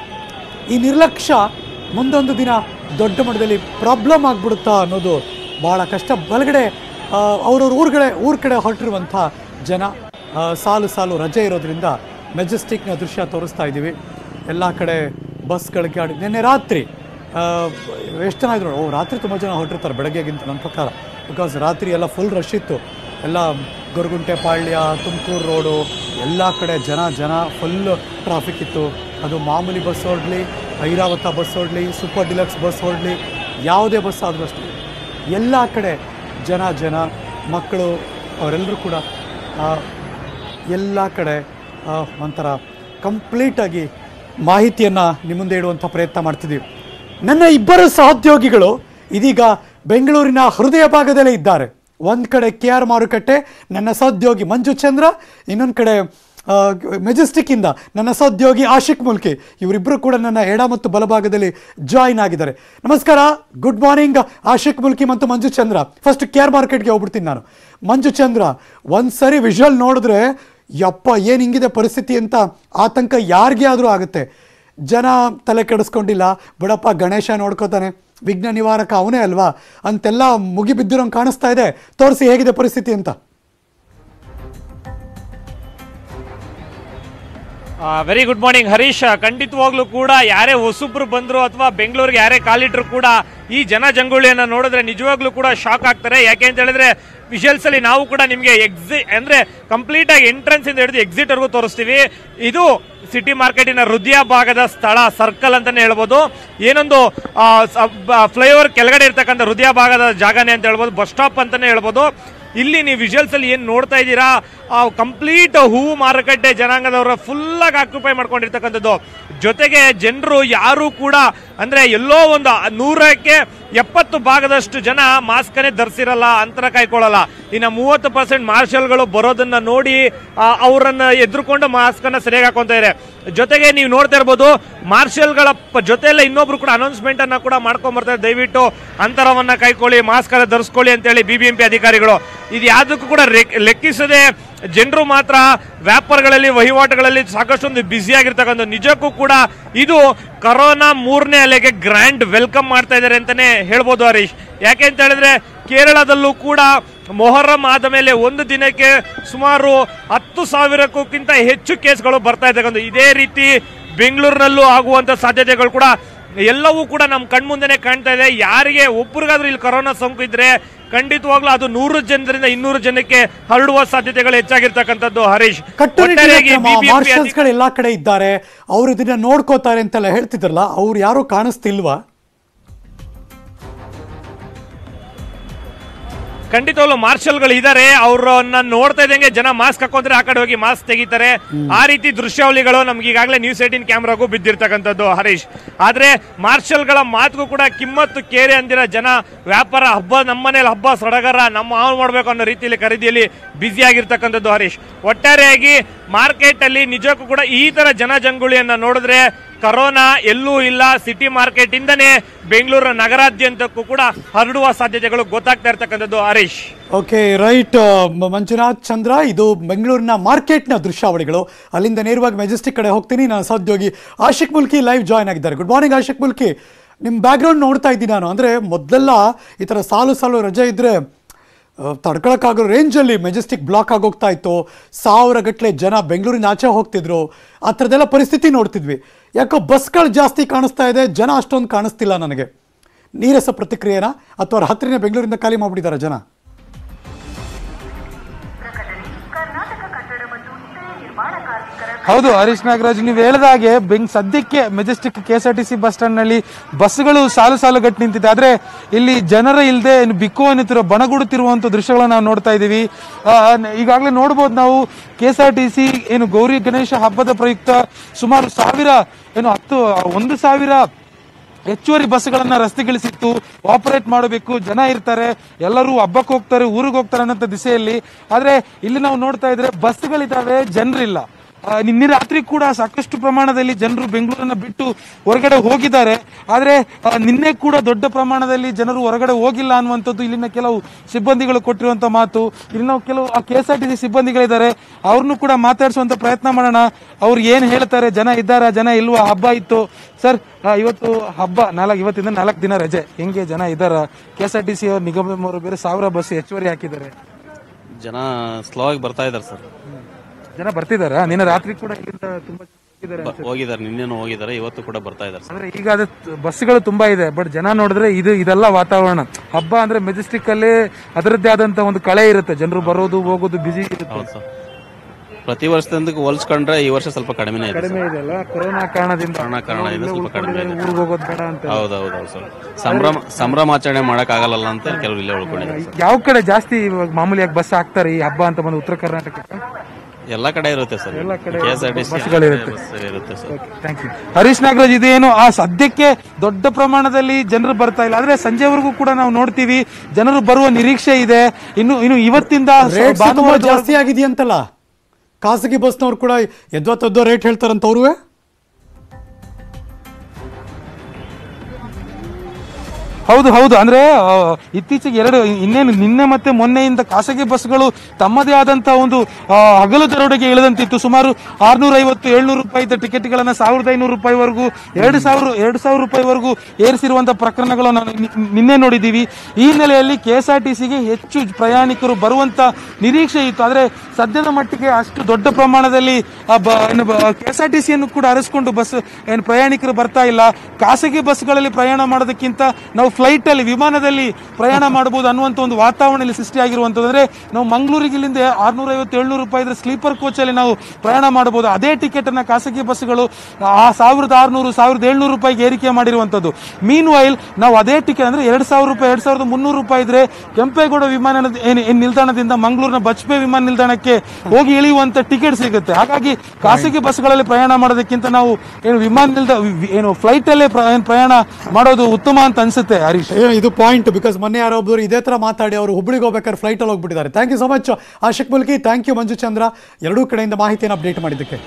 ಈ ನಿರ್ಲಕ್ಷ್ಯ ಮುಂದೊಂದು ದಿನ ದೊಡ್ಡ ಮಟ್ಟದಲ್ಲಿ ಪ್ರಾಬ್ಲಮ್ ಆಗ್ಬಿಡುತ್ತಾ ಅನ್ನೋದು ಭಾಳ ಕಷ್ಟ ಬಲಗಡೆ ಅವ್ರವ್ರ ಊರುಗಳೇ ಊರ ಕಡೆ ಹೊರಟಿರುವಂಥ ಜನ ಆ, ಸಾಲು ಸಾಲು ರಜೆ ಇರೋದ್ರಿಂದ ಮೆಜೆಸ್ಟಿಕ್ನ ದೃಶ್ಯ ತೋರಿಸ್ತಾ ಇದ್ದೀವಿ ಎಲ್ಲ ಕಡೆ ಬಸ್ಗಳಿಗೆ ಗಾಡಿ ನಿನ್ನೆ ರಾತ್ರಿ ಆ, ಎಷ್ಟು ಜನ ಇದ್ರು ಓ ರಾತ್ರಿ ತುಂಬ ಜನ ಹೊರಟಿರ್ತಾರೆ ಬೆಳಗ್ಗೆಗಿಂತ ನನ್ನ ಪ್ರಕಾರ ಬಿಕಾಸ್ ರಾತ್ರಿ ಎಲ್ಲ ಫುಲ್ ರಶ್ ಇತ್ತು ಎಲ್ಲ ಗೊರಗುಂಟೆ ಪಾಳ್ಯ ತುಮಕೂರು ರೋಡು ಎಲ್ಲ ಕಡೆ ಜನ ಜನ ಫುಲ್ ಟ್ರಾಫಿಕ್ ಇತ್ತು ಅದು ಮಾಮೂಲಿ ಬಸ್ ಹೊರಡ್ಲಿ ಐರಾವತ ಬಸ್ ಹೊರಡ್ಲಿ ಸೂಪರ್ ಡಿಲಕ್ಸ್ ಬಸ್ ಹೊರಡ್ಲಿ ಯಾವುದೇ ಬಸ್ ಆದರೂ ಅಷ್ಟೇ ಎಲ್ಲ ಕಡೆ ಜನ ಜನ ಮಕ್ಕಳು ಅವರೆಲ್ಲರೂ ಕೂಡ ಆ, ಎಲ್ಲ ಕಡೆ ಆ, ಒಂಥರ ಕಂಪ್ಲೀಟಾಗಿ ಮಾಹಿತಿಯನ್ನು ನಿಮ್ಮ ಮುಂದೆ ಇಡುವಂಥ ಪ್ರಯತ್ನ ಮಾಡ್ತಿದ್ದೀವಿ ನನ್ನ ಇಬ್ಬರು ಸಹೋದ್ಯೋಗಿಗಳು ಇದೀಗ ಬೆಂಗಳೂರಿನ ಹೃದಯ ಭಾಗದಲ್ಲೇ ಇದ್ದಾರೆ ಒಂದು ಕಡೆ ಕೆ ಆರ್ ಮಾರುಕಟ್ಟೆ ನನ್ನ ಸಹೋದ್ಯೋಗಿ ಮಂಜು ಚಂದ್ರ ಇನ್ನೊಂದು ಕಡೆ ಆ, ಮೆಜೆಸ್ಟಿಕ್ಕಿಂದ ನನ್ನ ಸಹೋದ್ಯೋಗಿ ಆಶಿಕ್ ಮುಲ್ಕಿ ಇವರಿಬ್ಬರು ಕೂಡ ನನ್ನ ಎಡ ಮತ್ತು ಬಲಭಾಗದಲ್ಲಿ ಜಾಯಿನ್ ಆಗಿದ್ದಾರೆ ನಮಸ್ಕಾರ ಗುಡ್ ಮಾರ್ನಿಂಗ್ ಆಶಿಕ್ ಮುಲ್ಕಿ ಮತ್ತು Manju Chandra first K R ಮಾರ್ಕೆಟ್ಗೆ ಹೋಗ್ಬಿಡ್ತೀನಿ ನಾನು ಮಂಜು ಚಂದ್ರ ಒಂದು ಸರಿ ವಿಜುವಲ್ ನೋಡಿದ್ರೆ ಯಪ್ಪ ಏನು ಹಿಂಗಿದೆ ಪರಿಸ್ಥಿತಿ ಅಂತ ಆತಂಕ ಯಾರಿಗೆ ಆದರೂ ಆಗುತ್ತೆ ಜನ ತಲೆ ಕೆಡಿಸ್ಕೊಂಡಿಲ್ಲ ಬಿಡಪ್ಪ ಗಣೇಶ ನೋಡ್ಕೋತಾನೆ ವಿಘ್ನ ನಿವಾರಕ ಅವನೇ ಅಲ್ವಾ ಅಂತೆಲ್ಲ ಮುಗಿಬಿದ್ದಿರೋಂಗೆ ಕಾಣಿಸ್ತಾ ಇದೆ ತೋರಿಸಿ ಹೇಗಿದೆ ಪರಿಸ್ಥಿತಿ ಅಂತ ವೆರಿ ಗುಡ್ ಮಾರ್ನಿಂಗ್ ಹರೀಶ್ ಖಂಡಿತವಾಗ್ಲೂ ಕೂಡ ಯಾರೇ ಹೊಸಬ್ರು ಬಂದ್ರು ಅಥವಾ ಬೆಂಗಳೂರಿಗೆ ಯಾರೇ ಕಾಲಿಟ್ರು ಕೂಡ ಈ ಜನ ಜಂಗುಳಿಯನ್ನ ನೋಡಿದ್ರೆ ನಿಜವಾಗ್ಲೂ ಕೂಡ ಶಾಕ್ ಆಗ್ತಾರೆ ಯಾಕೆ ಅಂತ ಹೇಳಿದ್ರೆ ವಿಜುವಲ್ಸ್ ಅಲ್ಲಿ ನಾವು ಕೂಡ ನಿಮಗೆ ಎಕ್ಸಿ ಅಂದ್ರೆ ಕಂಪ್ಲೀಟ್ ಆಗಿ ಎಂಟ್ರೆನ್ಸ್ ಇಂದ ಹಿಡಿದು ಎಕ್ಸಿಟ್ ವರೆಗೂ ತೋರಿಸ್ತೀವಿ ಇದು ಸಿಟಿ ಮಾರ್ಕೆಟಿನ ಹೃದಯ ಭಾಗದ ಸ್ಥಳ ಸರ್ಕಲ್ ಅಂತಾನೆ ಹೇಳ್ಬೋದು ಏನೊಂದು ಫ್ಲೈಓವರ್ ಕೆಳಗಡೆ ಇರ್ತಕ್ಕಂಥ ಹೃದಯ ಭಾಗದ ಜಾಗನೇ ಅಂತ ಹೇಳ್ಬೋದು ಬಸ್ ಸ್ಟಾಪ್ ಅಂತಾನೆ ಹೇಳ್ಬೋದು ಇಲ್ಲಿ ನೀವು ವಿಜುವಲ್ಸ್ ಅಲ್ಲಿ ಏನ್ ನೋಡ್ತಾ ಇದ್ದೀರಾ ಕಂಪ್ಲೀಟ್ ಹೂವು ಮಾರುಕಟ್ಟೆ ಜನಾಂಗದವರ ಫುಲ್ ಆಗಿ ಆಕ್ಯುಪೈ ಮಾಡ್ಕೊಂಡಿರ್ತಕ್ಕಂಥದ್ದು ಜೊತೆಗೆ ಜನರು ಯಾರು ಕೂಡ ಅಂದ್ರೆ ಎಲ್ಲೋ ಒಂದು ನೂರಕ್ಕೆ ಎಪ್ಪತ್ತು ಭಾಗದಷ್ಟು ಜನ ಮಾಸ್ಕನ್ನೇ ಧರಿಸಿರಲ್ಲ ಅಂತರ ಕಾಯ್ಕೊಳ್ಳಲ್ಲ ಇನ್ನು ಮೂವತ್ತು ಪರ್ಸೆಂಟ್ ಮಾರ್ಷಲ್ಗಳು ಬರೋದನ್ನ ನೋಡಿ ಆ, ಅವರನ್ನ ಎದುರುಕೊಂಡು ಮಾಸ್ಕ್ ಅನ್ನ ಸರಿಯಾಗಿ ಹಾಕೊಂತ ಇದೆ ಜೊತೆಗೆ ನೀವು ನೋಡ್ತಾ ಇರ್ಬೋದು ಮಾರ್ಷಲ್ಗಳ ಪ- ಜೊತೆಯಲ್ಲೇ ಇನ್ನೊಬ್ರು ಕೂಡ ಅನೌನ್ಸ್ಮೆಂಟ್ ಅನ್ನ ಕೂಡ ಮಾಡ್ಕೊಂಡ್ ಬರ್ತಾರೆ ದಯವಿಟ್ಟು ಅಂತರವನ್ನ ಕೈಕೊಳ್ಳಿ ಮಾಸ್ಕ್ ಅನ್ನ ಧರಿಸ್ಕೊಳ್ಳಿ ಅಂತೇಳಿ ಬಿಬಿಎಂಪಿ ಅಧಿಕಾರಿಗಳು ಇದು ಯಾವುದಕ್ಕೂ ಕೂಡ ರೆಕ್- ಲೆಕ್ಕಿಸದೆ ಜನರು ಮಾತ್ರ ವ್ಯಾಪಾರಗಳಲ್ಲಿ ವಹಿವಾಟುಗಳಲ್ಲಿ ಸಾಕಷ್ಟೊಂದು ಬ್ಯುಸಿ ಆಗಿರ್ತಕ್ಕಂಥ ನಿಜಕ್ಕೂ ಕೂಡ ಇದು ಕರೋನಾ ಮೂರನೇ ಅಲೆಗೆ ಗ್ರ್ಯಾಂಡ್ ವೆಲ್ಕಮ್ ಮಾಡ್ತಾ ಇದ್ದಾರೆ ಅಂತಾನೆ ಹೇಳ್ಬೋದು ಹರೀಶ್ ಯಾಕೆ ಅಂತ ಹೇಳಿದ್ರೆ ಕೇರಳದಲ್ಲೂ ಕೂಡ ಮೊಹರಂ ಆದ ಮೇಲೆ ಒಂದು ದಿನಕ್ಕೆ ಸುಮಾರು ಹತ್ತು ಸಾವಿರಕ್ಕಿಂತ ಹೆಚ್ಚು ಕೇಸ್ಗಳು ಬರ್ತಾ ಇರ್ತಕ್ಕಂಥ ಇದೇ ರೀತಿ ಬೆಂಗಳೂರಿನಲ್ಲೂ ಆಗುವಂತ ಸಾಧ್ಯತೆಗಳು ಕೂಡ ಎಲ್ಲವೂ ಕೂಡ ನಮ್ಮ ಕಣ್ಮುಂದೆನೆ ಕಾಣ್ತಾ ಇದೆ ಯಾರಿಗೆ ಒಬ್ಬರಿಗಾದ್ರೂ ಇಲ್ಲಿ ಕೊರೋನಾ ಸೋಂಕು ಇದ್ರೆ ಖಂಡಿತವಾಗ್ಲೂ ಅದು ನೂರು ಜನರಿಂದ ಇನ್ನೂರು ಜನಕ್ಕೆ ಹರಡುವ ಸಾಧ್ಯತೆಗಳು ಹೆಚ್ಚಾಗಿರ್ತಕ್ಕಂಥದ್ದು ಹರೀಶ್ ಕಟ್ಟುನಿಟ್ಟಿನ ಒಟ್ಟಾರೆಯಾಗಿ ಕ್ರಮ BBMP ಮಾರ್ಷಲ್ಸ್ ಗಳು ಎಲ್ಲಾ ಕಡೆ ಇದ್ದಾರೆ ಅವ್ರು ಇದನ್ನ ನೋಡ್ಕೋತಾರೆ ಅಂತೆಲ್ಲ ಹೇಳ್ತಿದ್ರಲ್ಲ ಅವ್ರು ಯಾರು ಕಾಣಿಸ್ತಿಲ್ವಾ ಖಂಡಿತವಾಗ್ಲೂ ಮಾರ್ಷಲ್ಗಳು ಇದಾರೆ ಅವ್ರನ್ನ ನೋಡ್ತಾ ಇದ್ದಂಗೆ ಜನ ಮಾಸ್ಕ್ ಹಾಕೊಂಡ್ರೆ ಆ ಕಡೆ ಹೋಗಿ ಮಾಸ್ಕ್ ತೆಗಿತಾರೆ ಆ ರೀತಿ ದೃಶ್ಯಾವಳಿಗಳು ನಮ್ಗೆ ಈಗಾಗಲೇ ನ್ಯೂಸ್ ಏಟಿನ್ ಕ್ಯಾಮ್ರಾಗೂ ಬಿದ್ದಿರ್ತಕ್ಕಂಥದ್ದು ಹರೀಶ್ ಆದ್ರೆ ಮಾರ್ಷಲ್ಗಳ ಮಾತಿಗೂ ಕೂಡ ಕಿಮ್ಮತ್ತು ಕೇರೆ ಅಂದಿರ ಜನ ವ್ಯಾಪಾರ ಹಬ್ಬ ನಮ್ಮನೇಲಿ ಹಬ್ಬ ಸಡಗರ ನಮ್ಮ ಹಾಳು ಮಾಡ್ಬೇಕು ಅನ್ನೋ ರೀತಿಯಲ್ಲಿ ಖರೀದಿಯಲ್ಲಿ ಬ್ಯುಸಿ ಆಗಿರ್ತಕ್ಕಂಥದ್ದು ಹರೀಶ್ ಒಟ್ಟಾರೆಯಾಗಿ ಮಾರ್ಕೆಟ್ ಅಲ್ಲಿ ನಿಜಕ್ಕೂ ಕೂಡ ಈ ತರ ಜನಜಂಗುಳಿಯನ್ನ ನೋಡಿದ್ರೆ ಕರೋನಾ ಎಲ್ಲೂ ಇಲ್ಲ ಸಿಟಿ ಮಾರ್ಕೆಟ್ ಇಂದನೇ ಬೆಂಗಳೂರು ನಗರಾದ್ಯಂತಕ್ಕೂ ಕೂಡ ಹರಡುವ ಸಾಧ್ಯತೆಗಳು ಗೊತ್ತಾಗ್ತಾ ಇರ್ತಕ್ಕಂಥದ್ದು ಹರೀಶ್ ಓಕೆ ರೈಟ್ ಮಂಜುನಾಥ್ ಚಂದ್ರ ಇದು ಬೆಂಗಳೂರಿನ ಮಾರ್ಕೆಟ್ನ ದೃಶ್ಯಾವಳಿಗಳು ಅಲ್ಲಿಂದ ನೇರವಾಗಿ ಮೆಜೆಸ್ಟಿಕ್ ಕಡೆ ಹೋಗ್ತೀನಿ ನಾನು ಸಹೋದ್ಯೋಗಿ ಆಶಿಕ್ ಮುಲ್ಕಿ ಲೈವ್ ಜಾಯ್ನ್ ಆಗಿದ್ದಾರೆ ಗುಡ್ ಮಾರ್ನಿಂಗ್ ಆಶಿಕ್ ಮುಲ್ಕಿ ನಿಮ್ಮ ಬ್ಯಾಕ್ಗ್ರೌಂಡ್ ನೋಡ್ತಾ ಇದ್ದೀನಿ ನಾನು ಅಂದರೆ ಮೊದಲೆಲ್ಲ ಈ ಥರ ಸಾಲು ಸಾಲು ರಜೆ ಇದ್ದರೆ ತಡ್ಕೊಳಕ್ಕಾಗೋ ರೇಂಜಲ್ಲಿ ಮೆಜೆಸ್ಟಿಕ್ ಬ್ಲಾಕ್ ಆಗೋಗ್ತಾ ಇತ್ತು ಸಾವಿರ ಗಟ್ಟಲೆ ಜನ ಬೆಂಗಳೂರಿನ ಆಚೆ ಹೋಗ್ತಿದ್ರು ಆ ಥರದ್ದೆಲ್ಲ ಪರಿಸ್ಥಿತಿ ನೋಡ್ತಿದ್ವಿ ಯಾಕೋ ಬಸ್ಗಳು ಜಾಸ್ತಿ ಕಾಣಿಸ್ತಾ ಇದೆ ಜನ ಅಷ್ಟೊಂದು ಕಾಣಿಸ್ತಿಲ್ಲ ನನಗೆ ನೀರಸ ಪ್ರತಿಕ್ರಿಯೆನಾ ಅಥವಾ ಅವ್ರ ಹತ್ತಿರನೇ ಬೆಂಗಳೂರಿಂದ ಖಾಲಿ ಮಾಡ್ಬಿಟ್ಟಿದ್ದಾರೆ ಜನ ಕರ್ನಾಟಕ ಕಟ್ಟಡ ಮತ್ತು ಇತರೆ ನಿರ್ಮಾಣ ಕಾರ್ಮಿಕರ ಹೌದು ಹರೀಶ್ ನಾಗರಾಜ್ ನೀವು ಹೇಳಿದ ಹಾಗೆ ಬೆಂಗ್ ಸದ್ಯಕ್ಕೆ Majestic K S R T C bus stand ನಲ್ಲಿ ಬಸ್ಗಳು ಸಾಲು ಸಾಲು ಗಟ್ಟಿ ನಿಂತಿದೆ ಆದ್ರೆ ಇಲ್ಲಿ ಜನರ ಇಲ್ಲದೆ ಬಿಕ್ಕು ಅನ್ನುತ್ತಿರೋ ಬಣಗುಡುತ್ತಿರುವಂತ ದೃಶ್ಯಗಳನ್ನ ನಾವು ನೋಡ್ತಾ ಇದೀವಿ ಆ, ನ- ಈಗಾಗಲೇ ನೋಡಬಹುದು ನಾವು K S R T C ಏನು ಗೌರಿ ಗಣೇಶ ಹಬ್ಬದ ಪ್ರಯುಕ್ತ ಸುಮಾರು ಸಾವಿರ ಏನು ಹತ್ತು ಒಂದು ಸಾವಿರ ಹೆಚ್ಚುವರಿ ಬಸ್ಗಳನ್ನ ರಸ್ತೆಗಿಳಿಸಿತ್ತು ಆಪರೇಟ್ ಮಾಡಬೇಕು ಜನ ಇರ್ತಾರೆ ಎಲ್ಲರೂ ಹಬ್ಬಕ್ಕೆ ಹೋಗ್ತಾರೆ ಊರಿಗೆ ಹೋಗ್ತಾರೆ ಅನ್ನೋ ದಿಸೆಯಲ್ಲಿ ಆದ್ರೆ ಇಲ್ಲಿ ನಾವು ನೋಡ್ತಾ ಇದ್ರೆ ಬಸ್ಗಳಿದಾವೆ ಜನರಿಲ್ಲ ಆ, ನಿನ್ನೆ ರಾತ್ರಿ ಕೂಡ ಸಾಕಷ್ಟು ಪ್ರಮಾಣದಲ್ಲಿ ಜನರು ಬೆಂಗಳೂರನ್ನ ಬಿಟ್ಟು ಹೊರಗಡೆ ಹೋಗಿದ್ದಾರೆ ಆದ್ರೆ ಆ, ನಿನ್ನೆ ಕೂಡ ದೊಡ್ಡ ಪ್ರಮಾಣದಲ್ಲಿ ಜನರು ಹೊರಗಡೆ ಹೋಗಿಲ್ಲ ಅನ್ನುವಂಥದ್ದು ಇಲ್ಲಿನ ಕೆಲವು ಸಿಬ್ಬಂದಿಗಳು ಕೊಟ್ಟಿರುವಂತ ಮಾತು ಇಲ್ಲಿ ನಾವು ಕೆಲವು K S R T C ಸಿಬ್ಬಂದಿಗಳಿದ್ದಾರೆ ಅವ್ರನ್ನು ಕೂಡ ಮಾತಾಡಿಸುವಂತ ಪ್ರಯತ್ನ ಮಾಡೋಣ ಅವ್ರು ಏನ್ ಹೇಳ್ತಾರೆ ಜನ ಇದ್ದಾರಾ ಜನ ಇಲ್ವಾ ಹಬ್ಬ ಇತ್ತು ಸರ್ ಆ, ಇವತ್ತು ಹಬ್ಬ ನಾಲ್ಕು ಇವತ್ತಿಂದ ನಾಲ್ಕು ದಿನ ರಜೆ ಹೆಂಗೆ ಜನ ಇದ್ದಾರ K S R T C ನಿಗಮ ಅವರು ಬೇರೆ ಸಾವಿರ ಬಸ್ ಹೆಚ್ಚುವರಿ ಹಾಕಿದ್ದಾರೆ ಜನ ಸ್ಲೋ ಆಗಿ ಬರ್ತಾ ಇದಾರೆ ಸರ್ ಜನ ಬರ್ತಿದಾರಾ ನಿನ್ನೆ ರಾತ್ರಿ ಕೂಡ ಇಲ್ಲಿಂದ ತುಂಬಾ ಜನ ಹೋಗಿದ್ದಾರೆ ಬ- ಹೋಗಿದ್ದಾರೆ ನಿನ್ನೆನೂ ಹೋಗಿದ್ದಾರೆ ಇವತ್ತು ಕೂಡ ಬರ್ತಾ ಇದಾರೆ ಸರ್ ಅಂದ್ರೆ ಈಗ ಅದು ಬಸ್ಗಳು ತುಂಬಾ ಇದೆ ಬಟ್ ಜನ ನೋಡಿದ್ರೆ ಇದು ಇದೆಲ್ಲ ವಾತಾವರಣ ಹಬ್ಬ ಅಂದ್ರೆ ಮೆಜೆಸ್ಟಿಕ್ ಅಲ್ಲಿ ಅದರದ್ದೇ ಆದಂತ ಒಂದು ಕಳೆ ಇರುತ್ತೆ ಜನರು ಬರೋದು ಹೋಗೋದು ಬಿಸಿ ಇರುತ್ತೆ ಹೌದು ಸರ್ ಪ್ರತಿ ವರ್ಷದಿಂದ ಹೋಲಿಸ್ಕೊಂಡ್ರೆ ಈ ವರ್ಷ ಸ್ವಲ್ಪ ಕಡಿಮೆನೇ ಇದೆ ಕಡಿಮೆ ಇದೆಲ್ಲ ಕೊರೋನಾ ಕಾರಣದಿಂದ ಕಾರಣ ಕಾರಣದಿಂದ ಸ್ವಲ್ಪ ಕಡಿಮೆ ಇದೆ ಊರಿಗೆ ಹೋಗೋದು ಬೇಡ ಅಂತ ಹೌದೌದು ಸರ್ ಸಂಭ್ರಮ ಸಂಭ್ರಮಾಚರಣೆ ಮಾಡಕ್ ಆಗಲ್ಲ ಅಂತ ಕೆಲವರು ಇಲ್ಲೇ ಉಳ್ಕೊಂಡಿದ್ದಾರೆ ಸರ್ ಯಾವ ಕಡೆ ಜಾಸ್ತಿ ಇವಾಗ ಮಾಮೂಲಿಯಾಗಿ ಬಸ್ ಹಾಕ್ತಾರೆ ಈ ಹಬ್ಬ ಅಂತ ಬಂದು ಉತ್ತರ ಕರ್ನಾಟಕಕ್ಕೆ ಎಲ್ಲಾ ಕಡೆ ಇರುತ್ತೆ sir K S R T C ಬಸ್ಗಳಿರುತ್ತೆ. ಇರುತ್ತೆ sir thank you Harish Nagaraj ಇದೇನು ಆ ಸದ್ಯಕ್ಕೆ ದೊಡ್ಡ ಪ್ರಮಾಣದಲ್ಲಿ ಜನರು ಬರ್ತಾ ಇಲ್ಲ ಆದ್ರೆ ಸಂಜೆವರೆಗೂ ಕೂಡ ನಾವು ನೋಡ್ತೀವಿ ಜನರು ಬರುವ ನಿರೀಕ್ಷೆ ಇದೆ ಇನ್ನು ಇನ್ನು ಇವತ್ತಿಂದ ಸ- ರೇಟ್ಸ್ ತುಂಬಾ ಭಾನುವಾರದವರೆಗೂ- ಜಾಸ್ತಿ ಆಗಿದೆಯಂತಲ್ಲ ಖಾಸಗಿ ಬಸ್ನವ್ರು ಕೂಡ ಎದ್ವಾ ತದ್ವಾ ರೇಟ್ ಹೇಳ್ತಾರಂತ ಅವ್ರುವೆ ಹೌದು ಹೌದು ಅಂದ್ರೆ ಆ, ಇತ್ತೀಚೆಗೆ ಎರಡು ಇನ್ನೇನು ನಿನ್ನೆ ಮತ್ತೆ ಮೊನ್ನೆಯಿಂದ ಖಾಸಗಿ ಬಸ್ಗಳು ತಮ್ಮದೇ ಆದಂತಹ ಒಂದು ಆ, ಹಗಲು ದರೋಡೆಗೆ ಇಳಿದಂತಿತ್ತು ಸುಮಾರು ಆರ್ನೂರ ಐವತ್ತು ಏಳ್ನೂರು ರೂಪಾಯಿ ಇದ್ದ ಟಿಕೆಟ್ಗಳನ್ನ ಸಾವಿರದ ಐನೂರು ರೂಪಾಯಿವರೆಗೂ ಎರಡು ಸಾವಿರ ಎರಡು ಸಾವಿರ ರೂಪಾಯಿವರೆಗೂ ಏರಿಸಿರುವಂತಹ ಪ್ರಕರಣಗಳು ನಾವು ನಿ- ನಿನ್ನೆ ನೋಡಿದ್ದೀವಿ ಈ ಹಿನ್ನೆಲೆಯಲ್ಲಿ ಕೆ ಎಸ್ ಆರ್ ಟಿ ಸಿಗೆ ಹೆಚ್ಚು ಪ್ರಯಾಣಿಕರು ಬರುವಂತ ನಿರೀಕ್ಷೆ ಇತ್ತು ಆದ್ರೆ ಸದ್ಯದ ಮಟ್ಟಿಗೆ ಅಷ್ಟು ದೊಡ್ಡ ಪ್ರಮಾಣದಲ್ಲಿ ಕೆ ಎಸ್ ಆರ್ ಟಿ ಸಿಯನ್ನು ಕೂಡ ಅರಸ್ಕೊಂಡು ಬಸ್ ಏನು ಪ್ರಯಾಣಿಕರು ಬರ್ತಾ ಇಲ್ಲ ಖಾಸಗಿ ಬಸ್ಗಳಲ್ಲಿ ಪ್ರಯಾಣ ಮಾಡೋದಕ್ಕಿಂತ ನಾವು ಫ್ಲೈಟ್ ಅಲ್ಲಿ ವಿಮಾನದಲ್ಲಿ ಪ್ರಯಾಣ ಮಾಡಬಹುದು ಅನ್ನುವಂಥ ಒಂದು ವಾತಾವರಣ ಇಲ್ಲಿ ಸೃಷ್ಟಿಯಾಗಿರುವಂಥದ್ದು ಅಂದ್ರೆ ನಾವು ಮಂಗಳೂರಿಗೆ ಇಲ್ಲಿಂದ ಆರ್ನೂರ ಐವತ್ತು ಏಳ್ನೂರು ರೂಪಾಯಿ ಇದ್ರೆ ಸ್ಲೀಪರ್ ಕೋಚ್ ಅಲ್ಲಿ ನಾವು ಪ್ರಯಾಣ ಮಾಡಬಹುದು ಅದೇ ಟಿಕೆಟ್ ಅನ್ನ ಖಾಸಗಿ ಬಸ್ಗಳು ಆ ಸಾವಿರದ ಆರ್ನೂರು ಸಾವಿರದ ಏಳ್ನೂರು ರೂಪಾಯಿಗೆ ಏರಿಕೆ ಮಾಡಿರುವಂಥದ್ದು ಮೀನ್ ವೈಲ್ ನಾವು ಅದೇ ಟಿಕೆಟ್ ಅಂದ್ರೆ ಎರಡ್ ಸಾವಿರ ರೂಪಾಯಿ ಎರಡ್ ಸಾವಿರದ ಮುನ್ನೂರು ರೂಪಾಯಿ ಇದ್ರೆ ಕೆಂಪೇಗೌಡ ವಿಮಾನ ಏನ್ ಏನ್ ನಿಲ್ದಾಣದಿಂದ ಮಂಗಳೂರಿನ ಬಜ್ಪೆ ವಿಮಾನ ನಿಲ್ದಾಣಕ್ಕೆ ಹೋಗಿ ಇಳಿಯುವಂತ ಟಿಕೆಟ್ ಸಿಗುತ್ತೆ ಹಾಗಾಗಿ ಖಾಸಗಿ ಬಸ್ಗಳಲ್ಲಿ ಪ್ರಯಾಣ ಮಾಡೋದಕ್ಕಿಂತ ನಾವು ಏನು ವಿಮಾನ ನಿಲ್ದ ವಿ- ಏನು ಫ್ಲೈಟ್ ಅಲ್ಲೇ ಪ್ರ- ಏನ್ ಪ್ರಯಾಣ ಮಾಡೋದು ಉತ್ತಮ ಅಂತ ಅನ್ಸುತ್ತೆ ಹರೀಶ್ ಏ, ಇದು ಪಾಯಿಂಟ್ ಬಿಕಾಸ್ ಮೊನ್ನೆ ಯಾರೋ ಒಬ್ಬರು ಇದೇ ತರ ಮಾತಾಡಿ ಅವರು ಹುಬ್ಳಿಗೆ ಹೋಗ್ಬೇಕಾದ್ರೆ ಫ್ಲೈಟ್ ಅಲ್ಲಿ ಹೋಗ್ಬಿಟ್ಟಿದ್ದಾರೆ thank you so much Ashik Mulki thank you Manju Chandra ಎರಡೂ ಕಡೆಯಿಂದ ಮಾಹಿತಿಯನ್ನು ಅಪ್ಡೇಟ್ ಮಾಡಿದ್ದಕ್ಕೆ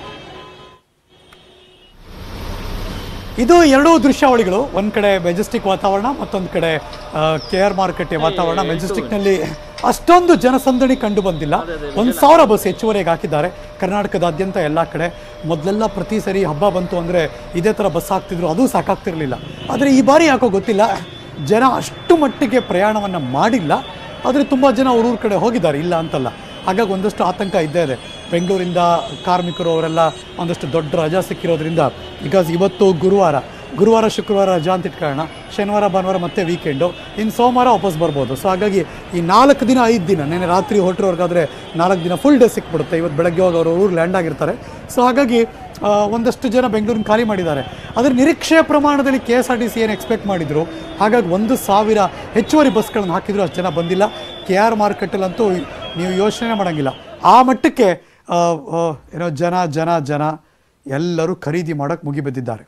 ಇದು ಎರಡೂ ದೃಶ್ಯಾವಳಿಗಳು ಒಂದ್ ಕಡೆ ಮೆಜೆಸ್ಟಿಕ್ ವಾತಾವರಣ ಮತ್ತೊಂದು ಕಡೆ ಕೆ ಆರ್ ಮಾರುಕಟ್ಟೆ ವಾತಾವರಣ ಮೆಜೆಸ್ಟಿಕ್ನಲ್ಲಿ ಅಷ್ಟೊಂದು ಜನಸಂದಣಿ ಕಂಡು ಬಂದಿಲ್ಲ ಒಂದು ಸಾವಿರ ಬಸ್ ಹೆಚ್ಚುವರೆಗೆ ಹಾಕಿದ್ದಾರೆ ಕರ್ನಾಟಕದಾದ್ಯಂತ ಎಲ್ಲ ಕಡೆ ಮೊದಲೆಲ್ಲ ಪ್ರತಿ ಸರಿ ಹಬ್ಬ ಬಂತು ಅಂದರೆ ಇದೇ ಥರ ಬಸ್ ಹಾಕ್ತಿದ್ರು ಅದು ಸಾಕಾಗ್ತಿರ್ಲಿಲ್ಲ ಆದರೆ ಈ ಬಾರಿ ಯಾಕೋ ಗೊತ್ತಿಲ್ಲ ಜನ ಅಷ್ಟು ಮಟ್ಟಿಗೆ ಪ್ರಯಾಣವನ್ನು ಮಾಡಿಲ್ಲ ಆದರೆ ತುಂಬ ಜನ ಅವ್ರೂರ ಕಡೆ ಹೋಗಿದ್ದಾರೆ ಇಲ್ಲ ಅಂತಲ್ಲ ಹಾಗಾಗಿ ಒಂದಷ್ಟು ಆತಂಕ ಇದ್ದೇ ಇದೆ ಬೆಂಗಳೂರಿಂದ ಕಾರ್ಮಿಕರು ಅವರೆಲ್ಲ ಒಂದಷ್ಟು ದೊಡ್ಡ ರಜಾ ಸಿಕ್ಕಿರೋದ್ರಿಂದ ಬಿಕಾಸ್ ಇವತ್ತು ಗುರುವಾರ ಗುರುವಾರ ಶುಕ್ರವಾರ ರಜಾ ಅಂತ ಇಟ್ಕೊಳ್ಳೋಣ ಶನಿವಾರ ಭಾನುವಾರ ಮತ್ತೆ ವೀಕೆಂಡು ಇನ್ನು ಸೋಮವಾರ ವಾಪಸ್ ಬರ್ಬೋದು ಸೊ ಹಾಗಾಗಿ ಈ ನಾಲ್ಕು ದಿನ ಐದು ದಿನ ನೆನೆ ರಾತ್ರಿ ಹೊರಟಿರೋರ್ಗಾದ್ರೆ ನಾಲ್ಕು ದಿನ ಫುಲ್ ಡೇ ಸಿಕ್ಬಿಡುತ್ತೆ ಇವತ್ತು ಬೆಳಗ್ಗೆ ಹೋಗಿ ಅವರು ಊರು ಲ್ಯಾಂಡ್ ಆಗಿರ್ತಾರೆ ಸೊ ಹಾಗಾಗಿ ಆ, ಒಂದಷ್ಟು ಜನ ಬೆಂಗಳೂರಿನ ಖಾಲಿ ಮಾಡಿದ್ದಾರೆ ಆದರೆ ನಿರೀಕ್ಷೆಯ ಪ್ರಮಾಣದಲ್ಲಿ K S R T C ಏನು ಎಕ್ಸ್ಪೆಕ್ಟ್ ಮಾಡಿದ್ರು ಹಾಗಾಗಿ ಒಂದು ಸಾವಿರ ಹೆಚ್ಚುವರಿ ಬಸ್ಗಳನ್ನು ಹಾಕಿದ್ರು ಅಷ್ಟು ಜನ ಬಂದಿಲ್ಲ ಕೆ ಆರ್ ಮಾರ್ಕೆಟಲ್ಲಂತೂ ನೀವು ಯೋಚನೆ ಮಾಡೋಂಗಿಲ್ಲ ಆ ಮಟ್ಟಕ್ಕೆ ಆ, ಆ, ಏನೋ ಜನ ಜನ ಜನ ಎಲ್ಲರೂ ಖರೀದಿ ಮಾಡೋಕ್ಕೆ ಮುಗಿಬಿದ್ದಿದ್ದಾರೆ